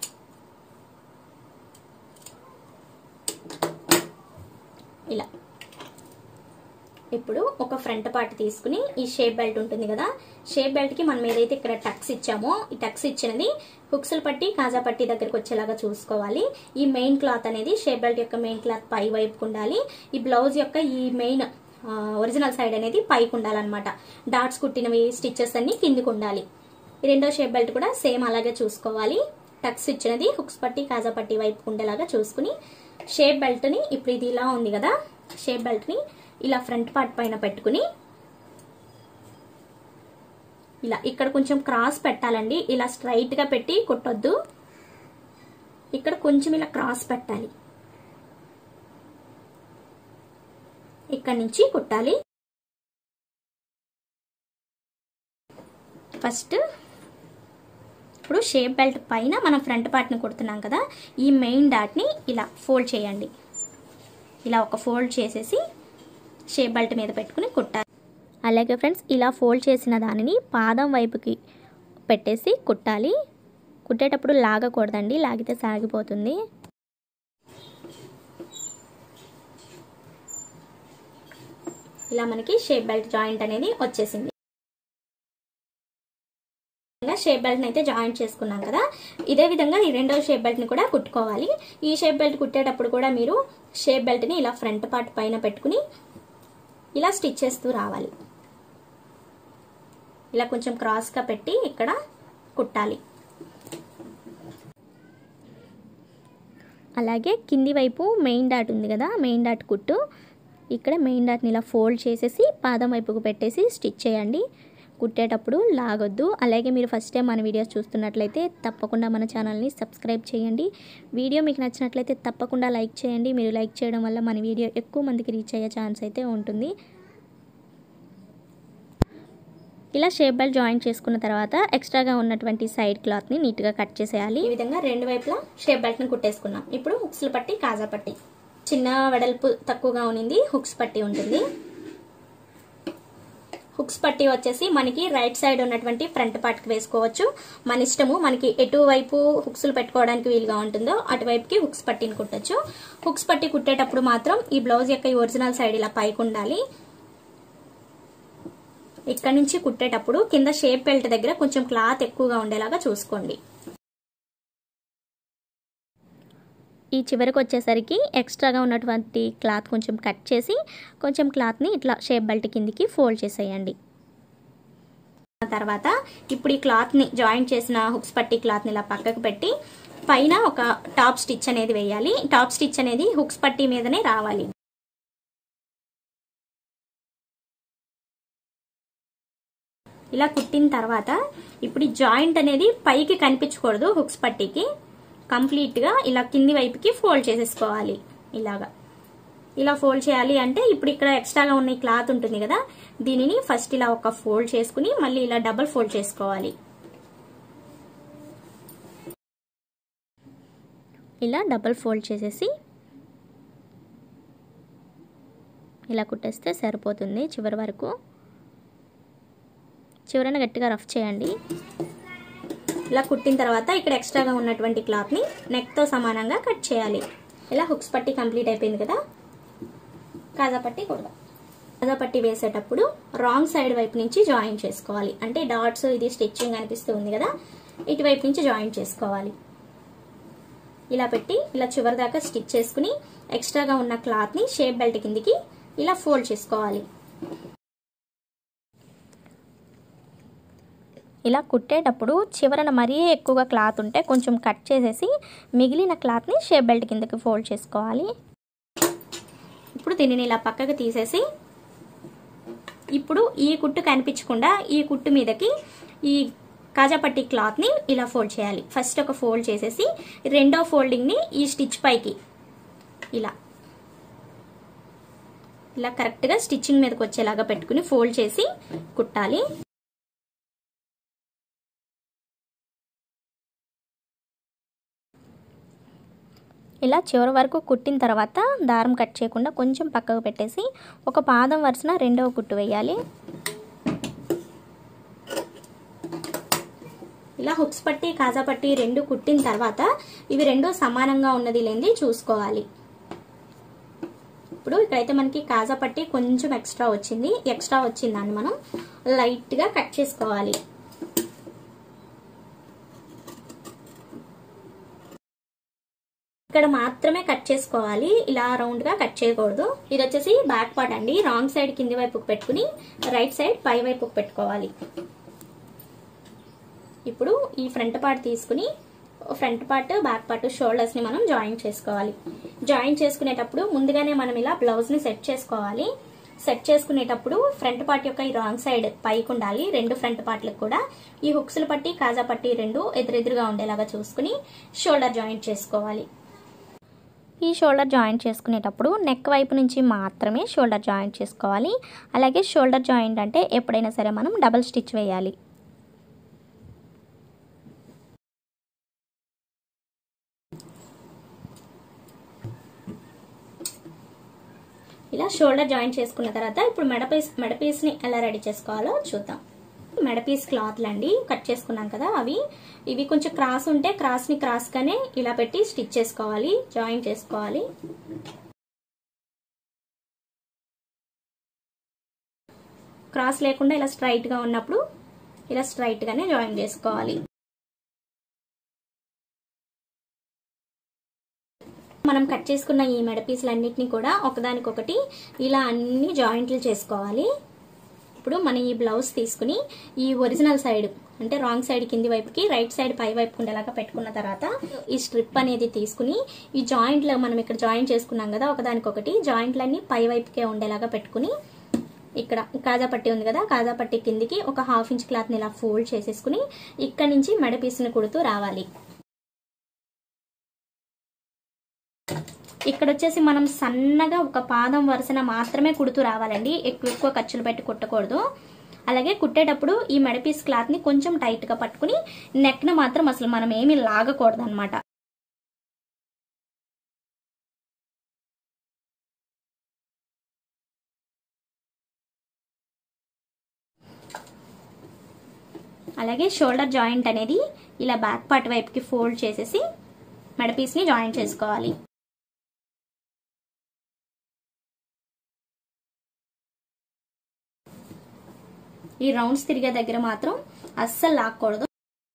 ఇలా ఇప్పుడు ఒక ఫ్రంట్ పార్ట్ తీసుకుని ఈ షేప్ బెల్ట్ ఉంటుంది కదా షేప్ బెల్ట్ కి మనం ఏదైతే ఇక్కడ టక్స్ ఇచ్చామో ఈ టక్స్ ఇచ్చినది హుక్స్లు పట్టి కాజా పట్టి దగ్గరికి వచ్చేలాగా చూసుకోవాలి ఈ మెయిన్ క్లాత్ అనేది షేప్ బెల్ట్ యొక్క మెయిన్ క్లాత్ పై వైపుకు ఉండాలి ఈ బ్లౌజ్ యొక్క ఈ మెయిన్ ఒరిజినల్ సైడ్ అనేది పైకి ఉండాలన్నమాట డాట్స్ కుట్టినవి స్టిచెస్ అన్ని కిందికి ఉండాలి ఈ రెండో షేప్ బెల్ట్ కూడా సేమ్ అలాగే చూసుకోవాలి టక్స్ ఇచ్చినది హుక్స్ పట్టి కాజా పట్టి వైపు ఉండేలాగా చూసుకుని షేప్ బెల్ట్ ని ఇప్పుడు ఇది ఇలా ఉంది కదా షేప్ బెల్ట్ ని ఇలా ఫ్రంట్ పార్ట్ పైన పెట్టుకుని ఇలా ఇక్కడ కొంచెం క్రాస్ పెట్టాలండి ఇలా స్ట్రైట్ గా పెట్టి కుట్టొద్దు ఇక్కడ కొంచెం ఇలా క్రాస్ పెట్టాలి ఇక్కడ నుంచి కుట్టాలి ఫస్ట్ ఇప్పుడు షేప్ బెల్ట్ పైన మనం ఫ్రంట్ పార్ట్ని కుడుతున్నాం కదా ఈ మెయిన్ డాట్ని ఇలా ఫోల్డ్ చేయండి ఇలా ఒక ఫోల్డ్ చేసేసి షేప్ బెల్ట్ మీద పెట్టుకుని కుట్టాలి అలాగే ఫ్రెండ్స్ ఇలా ఫోల్డ్ చేసిన దానిని పాదం వైపుకి పెట్టేసి కుట్టాలి కుట్టేటప్పుడు లాగకూడదండి లాగితే సాగిపోతుంది ఇలా మనకి షేప్ బెల్ట్ జాయింట్ అనేది వచ్చేసింది షేప్ బెల్ట్ అయితే జాయింట్ చేసుకున్నాం కదా ఇదే విధంగా ఈ రెండవ షేప్ బెల్ట్ ని కూడా కుట్టుకోవాలి ఈ షేప్ బెల్ట్ కుట్టేటప్పుడు కూడా మీరు షేప్ బెల్ట్ ని ఇలా ఫ్రంట్ పార్ట్ పైన పెట్టుకుని ఇలా స్టిచ్ చేస్తూ రావాలి ఇలా కొంచెం క్రాస్ గా పెట్టి ఇక్కడ కుట్టాలి అలాగే కింది వైపు మెయిన్ డాట్ ఉంది కదా మెయిన్ డాట్ కుట్టు ఇక్కడ మెయిన్ డాట్ని ఇలా ఫోల్డ్ చేసేసి పాదం వైపుకు పెట్టేసి స్టిచ్ చేయండి కుట్టేటప్పుడు లాగొద్దు అలాగే మీరు ఫస్ట్ టైం మన వీడియోస్ చూస్తున్నట్లయితే తప్పకుండా మన ఛానల్ని సబ్స్క్రైబ్ చేయండి వీడియో మీకు నచ్చినట్లయితే తప్పకుండా లైక్ చేయండి మీరు లైక్ చేయడం వల్ల మన వీడియో ఎక్కువ మందికి రీచ్ అయ్యే ఛాన్స్ అయితే ఉంటుంది ఇలా షేప్ బెల్ట్ జాయిన్ చేసుకున్న తర్వాత ఎక్స్ట్రాగా ఉన్నటువంటి సైడ్ క్లాత్ని నీట్గా కట్ చేసేయాలి ఈ విధంగా రెండు వైపులా షేప్ బెల్ట్ని కుట్టేసుకున్నాం ఇప్పుడు హుక్స్లు పట్టి కాజా పట్టి చిన్న వెడల్పు తక్కువగా ఉన్నింది హుక్స్ పట్టి ఉంటుంది హుక్స్ పట్టి వచ్చేసి మనకి రైట్ సైడ్ ఉన్నటువంటి ఫ్రంట్ పార్ట్కి వేసుకోవచ్చు మన ఇష్టము మనకి ఎటువైపు హుక్స్లు పెట్టుకోవడానికి వీలుగా ఉంటుందో అటువైపుకి హుక్స్ పట్టిని కుట్టచ్చు హుక్స్ పట్టి కుట్టేటప్పుడు మాత్రం ఈ బ్లౌజ్ యొక్క ఈ ఒరిజినల్ సైడ్ ఇలా పైకి ఉండాలి ఇక్కడ నుంచి కుట్టేటప్పుడు కింద షేప్ బెల్ట్ దగ్గర కొంచెం క్లాత్ ఎక్కువగా ఉండేలాగా చూసుకోండి ఈ చివరికి వచ్చేసరికి ఎక్స్ట్రాగా ఉన్నటువంటి క్లాత్ కొంచెం కట్ చేసి కొంచెం క్లాత్ని ఇట్లా షేప్ బెల్ట్ కిందికి ఫోల్డ్ చేసేయండి తర్వాత ఇప్పుడు ఈ క్లాత్ని జాయింట్ చేసిన హుక్స్ పట్టి క్లాత్ని ఇలా పక్కకు పెట్టి పైన ఒక టాప్ స్టిచ్ అనేది వేయాలి టాప్ స్టిచ్ అనేది హుక్స్ పట్టి మీదనే రావాలి ఇలా కుట్టిన తర్వాత ఇప్పుడు ఈ జాయింట్ అనేది పైకి కనిపించకూడదు హుక్స్ పట్టీకి కంప్లీట్గా ఇలా కింది వైపుకి ఫోల్డ్ చేసేసుకోవాలి ఇలాగా ఇలా ఫోల్డ్ చేయాలి అంటే ఇప్పుడు ఇక్కడ ఎక్స్ట్రాగా ఉన్న ఈ క్లాత్ ఉంటుంది కదా దీనిని ఫస్ట్ ఇలా ఒక ఫోల్డ్ చేసుకుని మళ్ళీ ఇలా డబల్ ఫోల్డ్ చేసుకోవాలి ఇలా డబల్ ఫోల్డ్ చేసేసి ఇలా కుట్టేస్తే సరిపోతుంది చివరి వరకు చివరన గట్టిగా రఫ్ చేయండి ఇలా కుట్టిన తర్వాత ఇక్కడ ఎక్స్ట్రాగా ఉన్నటువంటి క్లాత్ని నెక్తో సమానంగా కట్ చేయాలి ఇలా హుక్స్ పట్టి కంప్లీట్ అయిపోయింది కదా కాజా పట్టి కుడదాం కాజా పట్టి వేసేటప్పుడు రాంగ్ సైడ్ వైపు నుంచి జాయిన్ చేసుకోవాలి అంటే డాట్స్ ఇది స్టిచ్చింగ్ అనిపిస్తూ ఉంది కదా ఇటువైపు నుంచి జాయిన్ చేసుకోవాలి ఇలా పెట్టి ఇలా చివరి దాకా స్టిచ్ చేసుకుని ఎక్స్ట్రాగా ఉన్న క్లాత్ని షేప్ బెల్ట్ కిందికి ఇలా ఫోల్డ్ చేసుకోవాలి ఇలా కుట్టేటప్పుడు చివరన మరీ ఎక్కువగా క్లాత్ ఉంటే కొంచెం కట్ చేసేసి మిగిలిన క్లాత్ని షేప్ బెల్ట్ కిందకి ఫోల్డ్ చేసుకోవాలి ఇప్పుడు దీనిని ఇలా పక్కకు తీసేసి ఇప్పుడు ఈ కుట్టు కనిపించకుండా ఈ కుట్టు మీదకి ఈ కాజాపట్టి క్లాత్ని ఇలా ఫోల్డ్ చేయాలి ఫస్ట్ ఒక ఫోల్డ్ చేసేసి రెండో ఫోల్డింగ్ని ఈ స్టిచ్ పైకి ఇలా ఇలా కరెక్ట్గా స్టిచ్చింగ్ మీదకి వచ్చేలాగా పెట్టుకుని ఫోల్డ్ చేసి కుట్టాలి ఇలా చివరి వరకు కుట్టిన తర్వాత దారం కట్ చేయకుండా కొంచెం పక్కకు పెట్టేసి ఒక పాదం వరుసన రెండవ కుట్టు వేయాలి ఇలా హుక్స్ పట్టి కాజా పట్టి రెండు కుట్టిన తర్వాత ఇవి రెండు సమానంగా ఉన్నది లేనిది చూసుకోవాలి ఇప్పుడు ఇక్కడైతే మనకి కాజా పట్టి కొంచెం ఎక్స్ట్రా వచ్చింది ఎక్స్ట్రా వచ్చిందాన్ని మనం లైట్గా కట్ చేసుకోవాలి ఇక్కడ మాత్రమే కట్ చేసుకోవాలి ఇలా రౌండ్ గా కట్ చేయకూడదు ఇది వచ్చేసి బ్యాక్ పార్ట్ అండి రాంగ్ సైడ్ కింది వైపుకు పెట్టుకుని రైట్ సైడ్ పై వైపుకు పెట్టుకోవాలి ఇప్పుడు ఈ ఫ్రంట్ పార్ట్ తీసుకుని front part back part shoulders ని మనం జాయిన్ చేసుకోవాలి జాయిన్ చేసుకునేటప్పుడు ముందుగానే మనం ఇలా బ్లౌజ్ ని సెట్ చేసుకోవాలి సెట్ చేసుకునేటప్పుడు ఫ్రంట్ పార్ట్ యొక్క ఈ రాంగ్ సైడ్ పైకి ఉండాలి రెండు ఫ్రంట్ పార్ట్లకు కూడా ఈ హుక్స్లు పట్టి కాజా పట్టి రెండు ఎదురెదురుగా ఉండేలాగా చూసుకుని షోల్డర్ జాయింట్ చేసుకోవాలి ఈ షోల్డర్ జాయింట్ చేసుకునేటప్పుడు నెక్ వైపు నుంచి మాత్రమే షోల్డర్ జాయింట్ చేసుకోవాలి అలాగే షోల్డర్ జాయింట్ అంటే ఎప్పుడైనా సరే మనం డబల్ స్టిచ్ వేయాలి ఇలా షోల్డర్ జాయింట్ చేసుకున్న తర్వాత ఇప్పుడు మెడపీస్ మెడపీస్ని ఎలా రెడీ చేసుకోవాలో చూద్దాం మెడపీస్ క్లాత్లు అండి కట్ చేసుకున్నాం కదా అవి ఇవి కొంచెం క్రాస్ ఉంటే క్రాస్ని క్రాస్గానే ఇలా పెట్టి స్టిచ్ చేసుకోవాలి జాయిన్ చేసుకోవాలి క్రాస్ లేకుండా ఇలా స్ట్రైట్గా ఉన్నప్పుడు ఇలా స్ట్రైట్గానే జాయిన్ చేసుకోవాలి మనం కట్ చేసుకున్న ఈ మెడ పీసులన్నిటిని కూడా ఒకదానికొకటి ఇలా అన్ని జాయింట్లు చేసుకోవాలి ఇప్పుడు మనం ఈ బ్లౌజ్ తీసుకుని ఈ ఒరిజినల్ సైడ్ అంటే రాంగ్ సైడ్ కింది వైపుకి రైట్ సైడ్ పై వైపు ఉండేలాగా పెట్టుకున్న తర్వాత ఈ స్ట్రిప్ అనేది తీసుకుని ఈ జాయింట్లు మనం ఇక్కడ జాయింట్ చేసుకున్నాం కదా ఒకదానికొకటి జాయింట్లన్నీ పై వైపుకే ఉండేలాగా పెట్టుకుని ఇక్కడ కాజా పట్టి ఉంది కదా కాజా పట్టి కిందికి ఒక హాఫ్ ఇంచ్ క్లాత్ని ఇలా ఫోల్డ్ చేసేసుకుని ఇక్కడ నుంచి మెడ పీసుని కుడుతూ రావాలి ఇక్కడ వచ్చేసి మనం సన్నగా ఒక పాదం వరుసన మాత్రమే కుడుతూ రావాలండి ఎక్కువ ఎక్కువ ఖర్చులు పెట్టి కుట్టకూడదు అలాగే కుట్టేటప్పుడు ఈ మెడపీస్ క్లాత్ ని కొంచెం టైట్ గా పట్టుకుని నెక్ ను మాత్రం అసలు మనం ఏమీ లాగకూడదు అనమాట అలాగే షోల్డర్ జాయింట్ అనేది ఇలా బ్యాక్ పార్ట్ వైపుకి ఫోల్డ్ చేసేసి మెడపీస్ ని జాయింట్ చేసుకోవాలి ఈ రౌండ్స్ తిరిగే దగ్గర మాత్రం అస్సలు లాక్కూడదు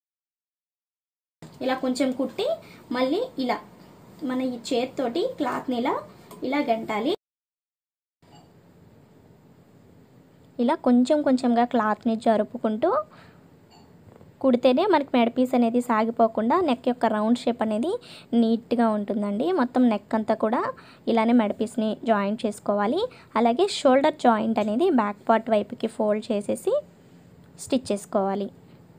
ఇలా కొంచెం కుట్టి మళ్ళీ ఇలా మన ఈ చేతితోటి క్లాత్ని ఇలా ఇలా గంటాలి ఇలా కొంచెం కొంచెంగా క్లాత్ని జరుపుకుంటూ కుడితేనే మనకి మెడ పీస్ అనేది సాగిపోకుండా నెక్ యొక్క రౌండ్ షేప్ అనేది నీట్గా ఉంటుందండి మొత్తం నెక్ అంతా కూడా ఇలానే మెడ పీస్ని జాయింట్ చేసుకోవాలి అలాగే షోల్డర్ జాయింట్ అనేది బ్యాక్ పార్ట్ వైపుకి ఫోల్డ్ చేసేసి స్టిచ్ చేసుకోవాలి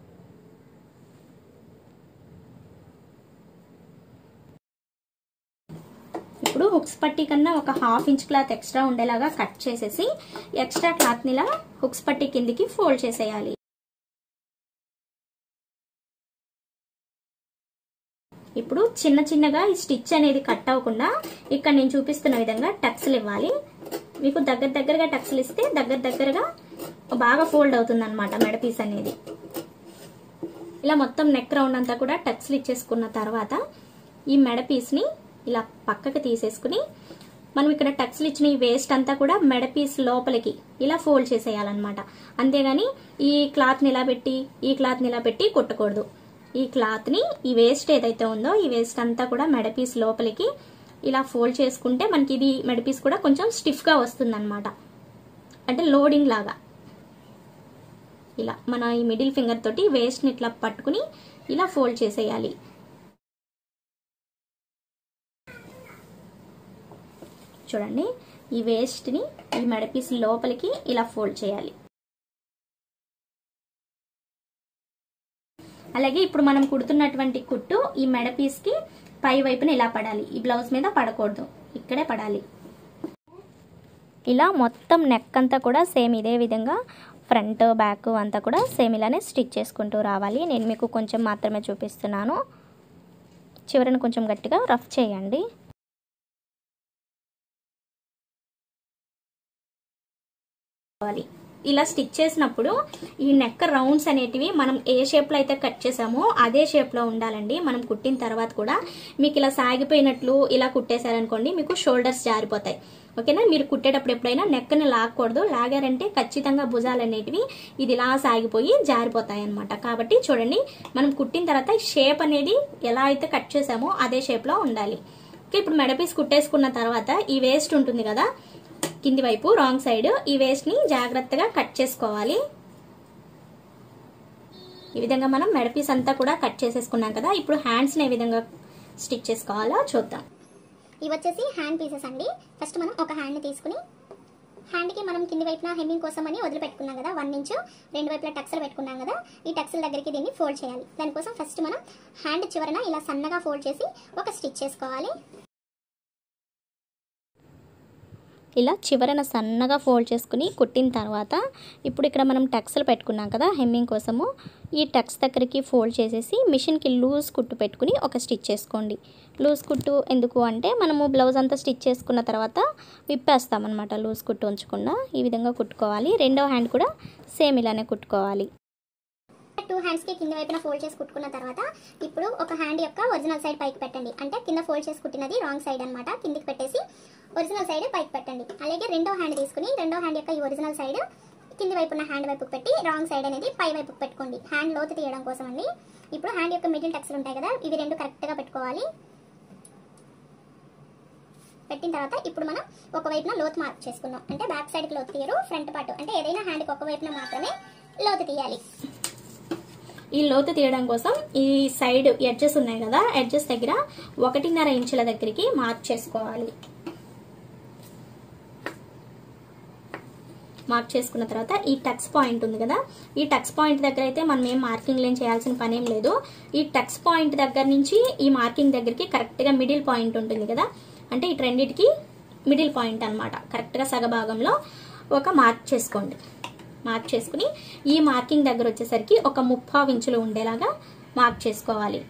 ఇప్పుడు హుక్స్ పట్టీ కన్నా ఒక హాఫ్ ఇంచ్ క్లాత్ ఎక్స్ట్రా ఉండేలాగా కట్ చేసేసి ఎక్స్ట్రా క్లాత్ని ఇలా హుక్స్ పట్టీ కిందికి ఫోల్డ్ చేసేయాలి ఇప్పుడు చిన్న చిన్నగా ఈ స్టిచ్ అనేది కట్ అవ్వకుండా ఇక్కడ నేను చూపిస్తున్న విధంగా టక్స్లు ఇవ్వాలి మీకు దగ్గర దగ్గరగా టక్స్లు ఇస్తే దగ్గర దగ్గరగా బాగా ఫోల్డ్ అవుతుంది అనమాట మెడ పీస్ అనేది ఇలా మొత్తం నెక్ రౌండ్ అంతా కూడా టక్స్లు ఇచ్చేసుకున్న తర్వాత ఈ మెడ పీస్ని ఇలా పక్కకి తీసేసుకుని మనం ఇక్కడ టక్స్లు ఇచ్చిన ఈ వేస్ట్ అంతా కూడా మెడ పీస్ లోపలికి ఇలా ఫోల్డ్ చేసేయాలన్నమాట అంతేగాని ఈ క్లాత్ని ఇలా పెట్టి ఈ క్లాత్ని ఇలా పెట్టి కుట్టకూడదు ఈ క్లాత్ని ఈ వేస్ట్ ఏదైతే ఉందో ఈ వేస్ట్ అంతా కూడా మెడ పీస్ లోపలికి ఇలా ఫోల్డ్ చేసుకుంటే మనకి ఇది మెడ పీస్ కూడా కొంచెం స్టిఫ్గా వస్తుంది అంటే లోడింగ్ లాగా ఇలా మన ఈ మిడిల్ ఫింగర్ తోటి వేస్ట్ని ఇట్లా పట్టుకుని ఇలా ఫోల్డ్ చేసేయాలి చూడండి ఈ వేస్ట్ని ఈ మెడపీస్ లోపలికి ఇలా ఫోల్డ్ చేయాలి అలాగే ఇప్పుడు మనం కుడుతున్నటువంటి కుట్టు ఈ మెడపీస్కి పై వైపున ఇలా పడాలి ఈ బ్లౌజ్ మీద పడకూడదు ఇక్కడే పడాలి ఇలా మొత్తం నెక్ అంతా కూడా సేమ్ ఇదే విధంగా ఫ్రంట్ బ్యాక్ అంతా కూడా సేమ్ ఇలానే స్టిచ్ చేసుకుంటూ రావాలి నేను మీకు కొంచెం మాత్రమే చూపిస్తున్నాను చివరను కొంచెం గట్టిగా రఫ్ చేయండి ఇలా స్టిచ్ చేసినప్పుడు ఈ నెక్ రౌండ్స్ అనేటివి మనం ఏ షేప్లో అయితే కట్ చేసామో అదే షేప్లో ఉండాలండి మనం కుట్టిన తర్వాత కూడా మీకు ఇలా సాగిపోయినట్లు ఇలా కుట్టేశారనుకోండి మీకు షోల్డర్స్ జారిపోతాయి ఓకేనా మీరు కుట్టేటప్పుడు ఎప్పుడైనా నెక్ని లాగకూడదు లాగారంటే ఖచ్చితంగా భుజాలు అనేటివి ఇది ఇలా సాగిపోయి జారిపోతాయి అనమాట కాబట్టి చూడండి మనం కుట్టిన తర్వాత షేప్ అనేది ఎలా అయితే కట్ చేసామో అదే షేప్లో ఉండాలి ఓకే ఇప్పుడు మెడపీస్ కుట్టేసుకున్న తర్వాత ఈ వేస్ట్ ఉంటుంది కదా కింది వైపు రాంగ్ సైడ్ ఈ వేస్ట్ ని జాగ్రత్తగా కట్ చేసుకోవాలి ఈ విధంగా మనం మెడపీస్ అంతా కూడా కట్ చేసేసుకున్నాం కదా ఇప్పుడు హ్యాండ్స్ ని ఏ విధంగా స్టిచ్ చేసుకోవాలో చూద్దాం ఇవి వచ్చేసి హ్యాండ్ పీసెస్ అండి ఫస్ట్ మనం ఒక హ్యాండ్ని తీసుకుని హ్యాండ్కి మనం కింది వైపున హెమ్మింగ్ కోసం అని వదిలిపెట్టుకున్నాం కదా వన్ ఇంచు రెండు వైపులా టక్స్లు పెట్టుకున్నాం కదా ఈ టక్స్ల దగ్గరికి దీన్ని ఫోల్డ్ చేయాలి దానికోసం ఫస్ట్ మనం హ్యాండ్ చివరన ఇలా సన్నగా ఫోల్డ్ చేసి ఒక స్టిచ్ చేసుకోవాలి ఇలా చివరన సన్నగా ఫోల్డ్ చేసుకుని కుట్టిన తర్వాత ఇప్పుడు ఇక్కడ మనం టక్స్లు పెట్టుకున్నాం కదా హెమ్మింగ్ కోసము ఈ టక్స్ దగ్గరికి ఫోల్డ్ చేసేసి మిషన్కి లూజ్ కుట్టు పెట్టుకుని ఒక స్టిచ్ చేసుకోండి లూజ్ కుట్టు ఎందుకు అంటే మనము బ్లౌజ్ అంతా స్టిచ్ చేసుకున్న తర్వాత విప్పేస్తామన్నమాట లూజ్ కుట్టు ఉంచకుండా ఈ విధంగా కుట్టుకోవాలి రెండో హ్యాండ్ కూడా సేమ్ ఇలానే కుట్టుకోవాలి టూ హ్యాండ్స్కి కింద వైపున ఫోల్డ్ చేసి కుట్టుకున్న తర్వాత ఇప్పుడు ఒక హ్యాండ్ యొక్క ఒరిజినల్ సైడ్ పైకి పెట్టండి అంటే కింద ఫోల్డ్ చేసి కుట్టినది రాంగ్ సైడ్ అన్నమాట కిందికి పెట్టేసి ఒరిజినల్ సైడ్ పైకి పెట్టండి అలాగే రెండో హ్యాండ్ తీసుకుని రెండో హ్యాండ్ యొక్క ఈ ఒరిజినల్ సైడ్ కింది వైపు ఉన్న హ్యాండ్ వైపుకి పెట్టి రాంగ్ సైడ్ అనేది పై వైపుకి పెట్టుకోండి హ్యాండ్ లోతు తీయడం కోసం అండి ఇప్పుడు హ్యాండ్ యొక్క మిడిల్ టక్స్లు ఉంటాయి కదా ఇవి రెండు కరెక్ట్గా పెట్టుకోవాలి పెట్టిన తర్వాత ఇప్పుడు మనం ఒక వైపున లోతు మార్క్ చేసుకుందాం అంటే బ్యాక్ సైడ్కి లోతు తీయరు ఫ్రంట్ పార్ట్ అంటే ఏదైనా హ్యాండ్కి ఒక వైపున మాత్రమే లోతు తీయాలి ఈ లోతు తీయడం కోసం ఈ సైడ్ ఎడ్జెస్ ఉన్నాయి కదా ఎడ్జెస్ దగ్గర ఒకటిన్నర ఇంచుల దగ్గరికి మార్క్ చేసుకోవాలి మార్క్ చేసుకున్న తర్వాత ఈ టక్స్ పాయింట్ ఉంది కదా ఈ టక్స్ పాయింట్ దగ్గర అయితే మనం ఏం మార్కింగ్ ఏం చేయాల్సిన పని ఏం లేదు ఈ టక్స్ పాయింట్ దగ్గర నుంచి ఈ మార్కింగ్ దగ్గరికి కరెక్ట్గా మిడిల్ పాయింట్ ఉంటుంది కదా అంటే ఈ రెండింటికి మిడిల్ పాయింట్ అనమాట కరెక్ట్గా సగభాగంలో ఒక మార్క్ చేసుకోండి మార్క్ చేసుకుని ఈ మార్కింగ్ దగ్గర వచ్చేసరికి ఒక ముప్పావు ఇంచులు ఉండేలాగా మార్క్ చేసుకోవాలి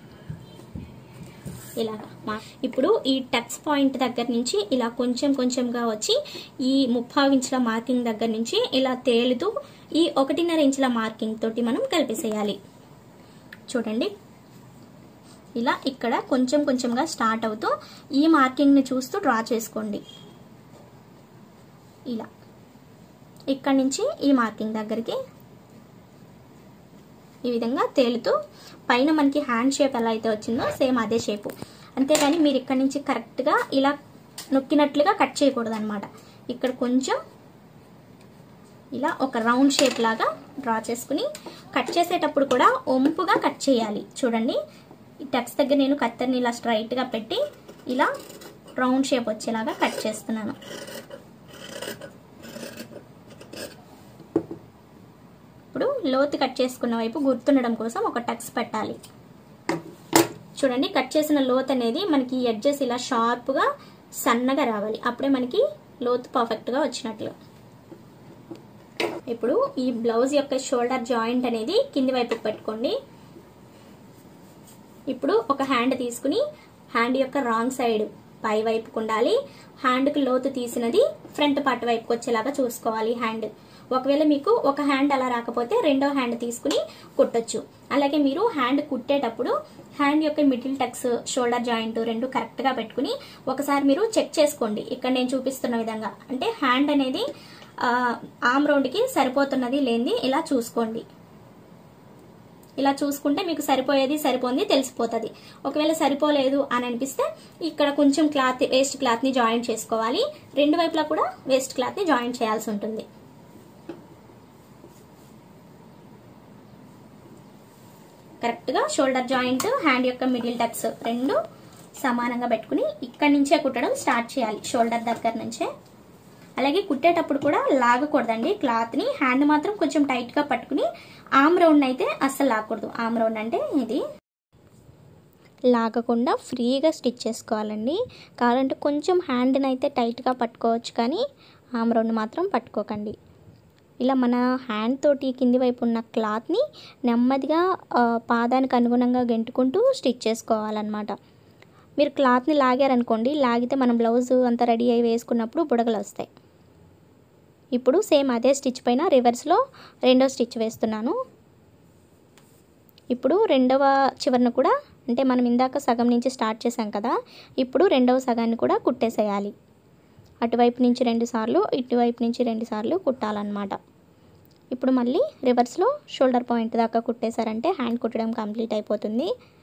ఇలాగా మా- ఇప్పుడు ఈ టక్స్ పాయింట్ దగ్గర నుంచి ఇలా కొంచెం కొంచెంగా వచ్చి ఈ ముప్పావు ఇంచుల మార్కింగ్ దగ్గర నుంచి ఇలా తేలుతూ ఈ ఒకటిన్నర ఇంచుల మార్కింగ్ తోటి మనం కలిపేసేయాలి చూడండి ఇలా ఇక్కడ కొంచెం కొంచెంగా స్టార్ట్ అవుతూ ఈ మార్కింగ్ని చూస్తూ డ్రా చేసుకోండి ఇలా ఇక్కడ నుంచి ఈ మార్కింగ్ దగ్గరికి ఈ విధంగా తేలుతూ పైన మనకి హ్యాండ్ షేప్ ఎలా అయితే వచ్చిందో సేమ్ అదే షేపు అంతేగాని మీరు ఇక్కడ నుంచి కరెక్ట్గా ఇలా నొక్కినట్లుగా కట్ చేయకూడదు అనమాట ఇక్కడ కొంచెం ఇలా ఒక రౌండ్ షేప్ లాగా డ్రా చేసుకుని కట్ చేసేటప్పుడు కూడా ఒంపుగా కట్ చేయాలి చూడండి ఈ టక్స్ దగ్గర నేను కత్తెరని ఇలా స్ట్రైట్గా పెట్టి ఇలా రౌండ్ షేప్ వచ్చేలాగా కట్ చేస్తున్నాను ఇప్పుడు లోతు కట్ చేసుకున్న వైపు గుర్తుండడం కోసం ఒక టక్స్ పెట్టాలి చూడండి కట్ చేసిన లోత్ అనేది మనకి ఎడ్జెస్ ఇలా షార్ప్గా సన్నగా రావాలి అప్పుడే మనకి లోతు పర్ఫెక్ట్గా వచ్చినట్లు ఇప్పుడు ఈ బ్లౌజ్ యొక్క షోల్డర్ జాయింట్ అనేది కింది వైపుకి పెట్టుకోండి ఇప్పుడు ఒక హ్యాండ్ తీసుకుని హ్యాండ్ యొక్క రాంగ్ సైడ్ పై వైపుకు ఉండాలి హ్యాండ్కి లోతు తీసినది ఫ్రంట్ పార్ట్ వైపుకి వచ్చేలాగా చూసుకోవాలి హ్యాండ్ ఒకవేళ మీకు ఒక హ్యాండ్ అలా రాకపోతే రెండో హ్యాండ్ తీసుకుని కుట్టొచ్చు అలాగే మీరు హ్యాండ్ కుట్టేటప్పుడు హ్యాండ్ యొక్క మిడిల్ టక్స్ షోల్డర్ జాయింట్ రెండు కరెక్ట్ గా పెట్టుకుని ఒకసారి మీరు చెక్ చేసుకోండి ఇక్కడ నేను చూపిస్తున్న విధంగా అంటే హ్యాండ్ అనేది ఆమ్ రౌండ్ కి సరిపోతున్నది లేనిది ఇలా చూసుకోండి ఇలా చూసుకుంటే మీకు సరిపోయేది సరిపోయింది తెలిసిపోతుంది ఒకవేళ సరిపోలేదు అని అనిపిస్తే ఇక్కడ కొంచెం క్లాత్ వేస్ట్ క్లాత్ ని జాయింట్ చేసుకోవాలి రెండు వైపులా కూడా వేస్ట్ క్లాత్ ని జాయింట్ చేయాల్సి ఉంటుంది కరెక్ట్ గా షోల్డర్ జాయింట్ హ్యాండ్ యొక్క మిడిల్ టక్స్ రెండు సమానంగా పెట్టుకుని ఇక్కడి నుంచే కుట్టడం స్టార్ట్ చేయాలి షోల్డర్ దగ్గర నుంచే అలాగే కుట్టేటప్పుడు కూడా లాగకూడదండి క్లాత్ ని హ్యాండ్ మాత్రం కొంచెం టైట్ గా పట్టుకుని ఆమ్ రౌండ్ అయితే అస్సలు లాగకూడదు ఆమ్ రౌండ్ అంటే ఇది లాగకుండా ఫ్రీగా స్టిచ్ చేసుకోవాలండి కావాలంటే కొంచెం హ్యాండ్ని అయితే టైట్గా పట్టుకోవచ్చు కానీ ఆమ్ రౌండ్ మాత్రం పట్టుకోకండి ఇలా మన హ్యాండ్ తోటి కింది వైపు ఉన్న క్లాత్ని నెమ్మదిగా ఆ, పాదానికి అనుగుణంగా గెంటుకుంటూ స్టిచ్ చేసుకోవాలన్నమాట మీరు క్లాత్ని లాగారనుకోండి లాగితే మనం బ్లౌజ్ అంతా రెడీ అయి వేసుకున్నప్పుడు బుడగలు వస్తాయి ఇప్పుడు సేమ్ అదే స్టిచ్ పైన రివర్స్లో రెండో స్టిచ్ వేస్తున్నాను ఇప్పుడు రెండవ చివరను కూడా అంటే మనం ఇందాక సగం నుంచి స్టార్ట్ చేసాం కదా ఇప్పుడు రెండవ సగాన్ని కూడా కుట్టేసేయాలి అటువైపు నుంచి రెండు సార్లు ఇటువైపు నుంచి రెండు సార్లు కుట్టాలన్నమాట ఇప్పుడు మళ్ళీ రివర్స్లో షోల్డర్ పాయింట్ దాకా కుట్టేశారంటే హ్యాండ్ కుట్టడం కంప్లీట్ అయిపోతుంది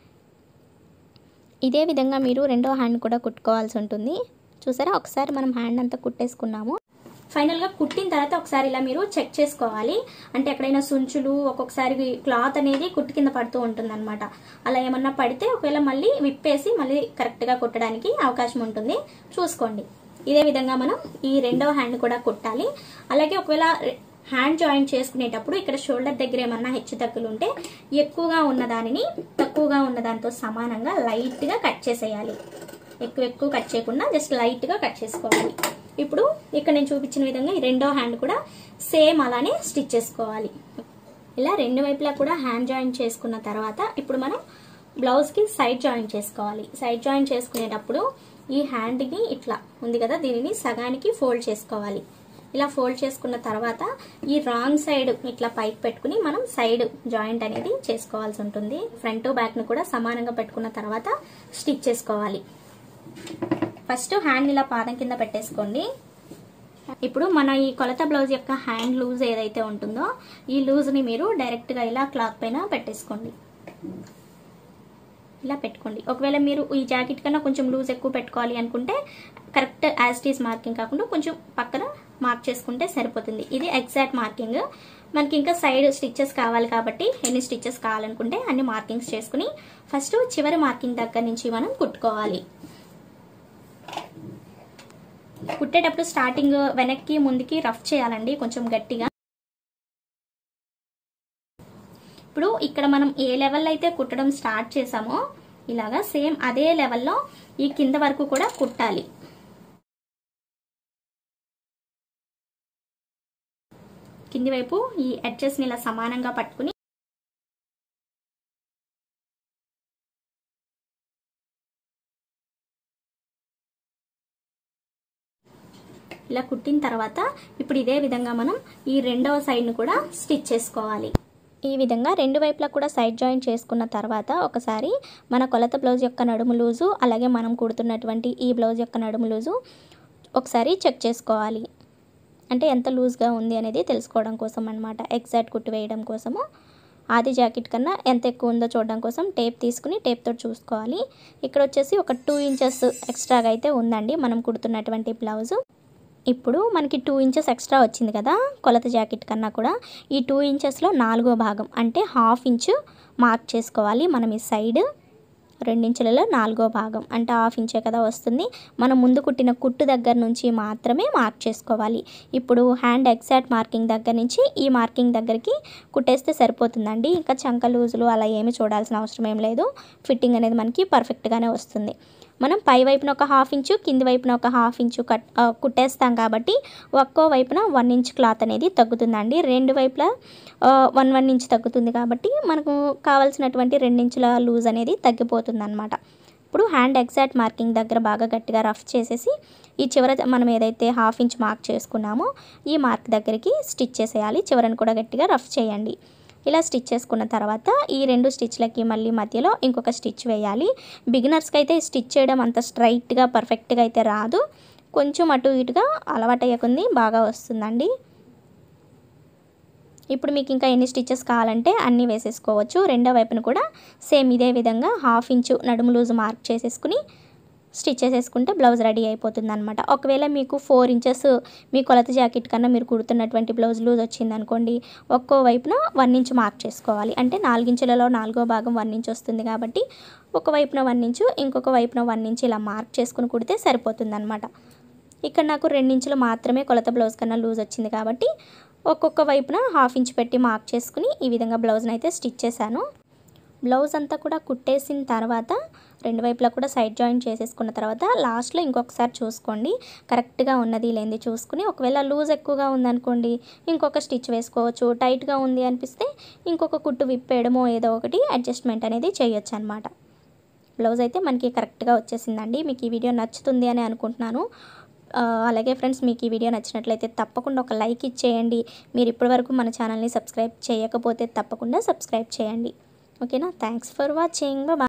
ఇదే విధంగా మీరు రెండో హ్యాండ్ కూడా కుట్టుకోవాల్సి ఉంటుంది చూసారా ఒకసారి మనం హ్యాండ్ అంతా కుట్టేసుకున్నాము ఫైనల్గా కుట్టిన తర్వాత ఒకసారి ఇలా మీరు చెక్ చేసుకోవాలి అంటే ఎక్కడైనా సుంచులు ఒక్కొక్కసారి క్లాత్ అనేది కుట్టు కింద పడుతూ ఉంటుంది అలా ఏమన్నా పడితే ఒకవేళ మళ్ళీ విప్పేసి మళ్ళీ కరెక్ట్గా కుట్టడానికి అవకాశం ఉంటుంది చూసుకోండి ఇదే విధంగా మనం ఈ రెండో హ్యాండ్ కూడా కుట్టాలి అలాగే ఒకవేళ హ్యాండ్ జాయింట్ చేసుకునేటప్పుడు ఇక్కడ షోల్డర్ దగ్గర ఏమన్నా హెచ్చు తగ్గులు ఉంటే ఎక్కువగా ఉన్న దానిని తక్కువగా ఉన్న దాంతో సమానంగా లైట్గా కట్ చేసేయాలి ఎక్కువ ఎక్కువ కట్ చేయకుండా జస్ట్ లైట్గా కట్ చేసుకోవాలి ఇప్పుడు ఇక్కడ నేను చూపించిన విధంగా ఈ రెండో హ్యాండ్ కూడా సేమ్ అలానే స్టిచ్ చేసుకోవాలి ఇలా రెండు వైపులా కూడా హ్యాండ్ జాయింట్ చేసుకున్న తర్వాత ఇప్పుడు మనం బ్లౌజ్కి సైడ్ జాయింట్ చేసుకోవాలి సైడ్ జాయింట్ చేసుకునేటప్పుడు ఈ హ్యాండ్ని ఇట్లా ఉంది కదా దీనిని సగానికి ఫోల్డ్ చేసుకోవాలి ఇలా ఫోల్డ్ చేసుకున్న తర్వాత ఈ రాంగ్ సైడ్ ఇట్లా పైకి పెట్టుకుని మనం సైడ్ జాయింట్ అనేది చేసుకోవాల్సి ఉంటుంది ఫ్రంట్ బ్యాక్ ను కూడా సమానంగా పెట్టుకున్న తర్వాత స్టిచ్ చేసుకోవాలి ఫస్ట్ హ్యాండ్ ఇలా పాదం కింద పెట్టేసుకోండి ఇప్పుడు మన ఈ కొలత బ్లౌజ్ యొక్క హ్యాండ్ లూజ్ ఏదైతే ఉంటుందో ఈ లూజ్ ని మీరు డైరెక్ట్ గా ఇలా క్లాత్ పైన పెట్టేసుకోండి ఇలా పెట్టుకోండి ఒకవేళ మీరు ఈ జాకెట్ కన్నా కొంచెం లూజ్ ఎక్కువ పెట్టుకోవాలి అనుకుంటే కరెక్ట్ యాజ్ టీస్ మార్కింగ్ కాకుండా కొంచెం పక్కన మార్క్ చేసుకుంటే సరిపోతుంది ఇది ఎగ్జాక్ట్ మార్కింగ్ మనకి ఇంకా సైడ్ స్టిచ్చెస్ కావాలి కాబట్టి ఎన్ని స్టిచ్చెస్ కావాలనుకుంటే అన్ని మార్కింగ్స్ చేసుకుని ఫస్ట్ చివరి మార్కింగ్ దగ్గర నుంచి మనం కుట్టుకోవాలి కుట్టేటప్పుడు స్టార్టింగ్ వెనక్కి ముందుకి రఫ్ చేయాలండి కొంచెం గట్టిగా ఇప్పుడు ఇక్కడ మనం ఏ లెవెల్ అయితే కుట్టడం స్టార్ట్ చేసామో ఇలాగా సేమ్ అదే లెవెల్లో ఈ కింద వరకు కూడా కుట్టాలి కింది వైపు ఈ ఎడ్జెస్ ని ఇలా సమానంగా పట్టుకుని ఇలా కుట్టిన తర్వాత ఇప్పుడు ఇదే విధంగా మనం ఈ రెండవ సైడ్ను కూడా స్టిచ్ చేసుకోవాలి ఈ విధంగా రెండు వైపులా కూడా సైడ్ జాయిన్ చేసుకున్న తర్వాత ఒకసారి మన కొలత బ్లౌజ్ యొక్క నడుము లూజు అలాగే మనం కుడుతున్నటువంటి ఈ బ్లౌజ్ యొక్క నడుము లూజు ఒకసారి చెక్ చేసుకోవాలి అంటే ఎంత లూజ్గా ఉంది అనేది తెలుసుకోవడం కోసం అనమాట ఎగ్జాక్ట్ కుట్టు వేయడం కోసము ఆది జాకెట్ కన్నా ఎంత ఎక్కువ ఉందో చూడడం కోసం టేప్ తీసుకుని టేప్తో చూసుకోవాలి ఇక్కడ వచ్చేసి ఒక టూ ఇంచెస్ ఎక్స్ట్రాగా అయితే ఉందండి మనం కుడుతున్నటువంటి బ్లౌజు ఇప్పుడు మనకి టూ ఇంచెస్ ఎక్స్ట్రా వచ్చింది కదా కొలత జాకెట్ కన్నా కూడా ఈ టూ ఇంచెస్లో నాలుగో భాగం అంటే హాఫ్ ఇంచు మార్క్ చేసుకోవాలి మనం ఈ సైడ్ రెండించులలో నాలుగో భాగం అంటే హాఫ్ ఇంచే కదా వస్తుంది మనం ముందు కుట్టిన కుట్టు దగ్గర నుంచి మాత్రమే మార్క్ చేసుకోవాలి ఇప్పుడు హ్యాండ్ ఎగ్జాక్ట్ మార్కింగ్ దగ్గర నుంచి ఈ మార్కింగ్ దగ్గరికి కుట్టేస్తే సరిపోతుందండి ఇంకా చంక లూజులు అలా ఏమి చూడాల్సిన అవసరం ఏం లేదు ఫిట్టింగ్ అనేది మనకి పర్ఫెక్ట్గానే వస్తుంది మనం పై వైపున ఒక హాఫ్ ఇంచు కింది వైపున ఒక హాఫ్ ఇంచు కట్ ఆ, కుట్టేస్తాం కాబట్టి ఒక్కో వైపున వన్ ఇంచ్ క్లాత్ అనేది తగ్గుతుందండి రెండు వైపులా ఆ, వన్ వన్ ఇంచ్ తగ్గుతుంది కాబట్టి మనకు కావాల్సినటువంటి రెండించుల లూజ్ అనేది తగ్గిపోతుంది అనమాట ఇప్పుడు హ్యాండ్ ఎగ్జాక్ట్ మార్కింగ్ దగ్గర బాగా గట్టిగా రఫ్ చేసేసి ఈ చివర మనం ఏదైతే హాఫ్ ఇంచ్ మార్క్ చేసుకున్నామో ఈ మార్క్ దగ్గరికి స్టిచ్ చేసేయాలి చివరను కూడా గట్టిగా రఫ్ చేయండి ఇలా స్టిచ్ చేసుకున్న తర్వాత ఈ రెండు స్టిచ్లకి మళ్ళీ మధ్యలో ఇంకొక స్టిచ్ వేయాలి బిగినర్స్కి అయితే స్టిచ్ చేయడం అంత స్ట్రైట్గా పర్ఫెక్ట్గా అయితే రాదు కొంచెం అటు ఇటుగా అలవాటయ్యకుంది బాగా వస్తుందండి ఇప్పుడు మీకు ఇంకా ఎన్ని స్టిచెస్ కావాలంటే అన్నీ వేసేసుకోవచ్చు రెండో వైపున కూడా సేమ్ ఇదే విధంగా హాఫ్ ఇంచు నడుము లూజ్ మార్క్ చేసేసుకుని స్టిచ్ చేసేసుకుంటే బ్లౌజ్ రెడీ అయిపోతుంది అనమాట ఒకవేళ మీకు ఫోర్ ఇంచెస్ మీ కొలత జాకెట్ కన్నా మీరు కుడుతున్నటువంటి బ్లౌజ్ లూజ్ వచ్చిందనుకోండి ఒక్కో వైపున వన్ ఇంచ్ మార్క్ చేసుకోవాలి అంటే నాలుగించులలో నాలుగో భాగం వన్ ఇంచ్ వస్తుంది కాబట్టి ఒక వైపున వన్ ఇంచు ఇంకొక వైపున వన్ ఇంచ్ ఇలా మార్క్ చేసుకుని కుడితే సరిపోతుంది అనమాట ఇక్కడ నాకు రెండించులు మాత్రమే కొలత బ్లౌజ్ కన్నా లూజ్ వచ్చింది కాబట్టి ఒక్కొక్క వైపున హాఫ్ ఇంచ్ పెట్టి మార్క్ చేసుకుని ఈ విధంగా బ్లౌజ్ని అయితే స్టిచ్ చేశాను బ్లౌజ్ అంతా కూడా కుట్టేసిన తర్వాత రెండు వైపులా కూడా సైడ్ జాయిన్ చేసేసుకున్న తర్వాత లాస్ట్లో ఇంకొకసారి చూసుకోండి కరెక్ట్గా ఉన్నది లేనిది చూసుకుని ఒకవేళ లూజ్ ఎక్కువగా ఉందనుకోండి ఇంకొక స్టిచ్ వేసుకోవచ్చు టైట్గా ఉంది అనిపిస్తే ఇంకొక కుట్టు విప్పేయడమో ఏదో ఒకటి అడ్జస్ట్మెంట్ అనేది చేయొచ్చు అనమాట బ్లౌజ్ అయితే మనకి కరెక్ట్గా వచ్చేసిందండి మీకు ఈ వీడియో నచ్చుతుంది అని అనుకుంటున్నాను ఆ, అలాగే ఫ్రెండ్స్ మీకు ఈ వీడియో నచ్చినట్లయితే తప్పకుండా ఒక లైక్ ఇచ్చేయండి మీరు ఇప్పటివరకు మన ఛానల్ని సబ్స్క్రైబ్ చేయకపోతే తప్పకుండా సబ్స్క్రైబ్ చేయండి ఓకేనా థ్యాంక్స్ ఫర్ వాచింగ్ బాయ్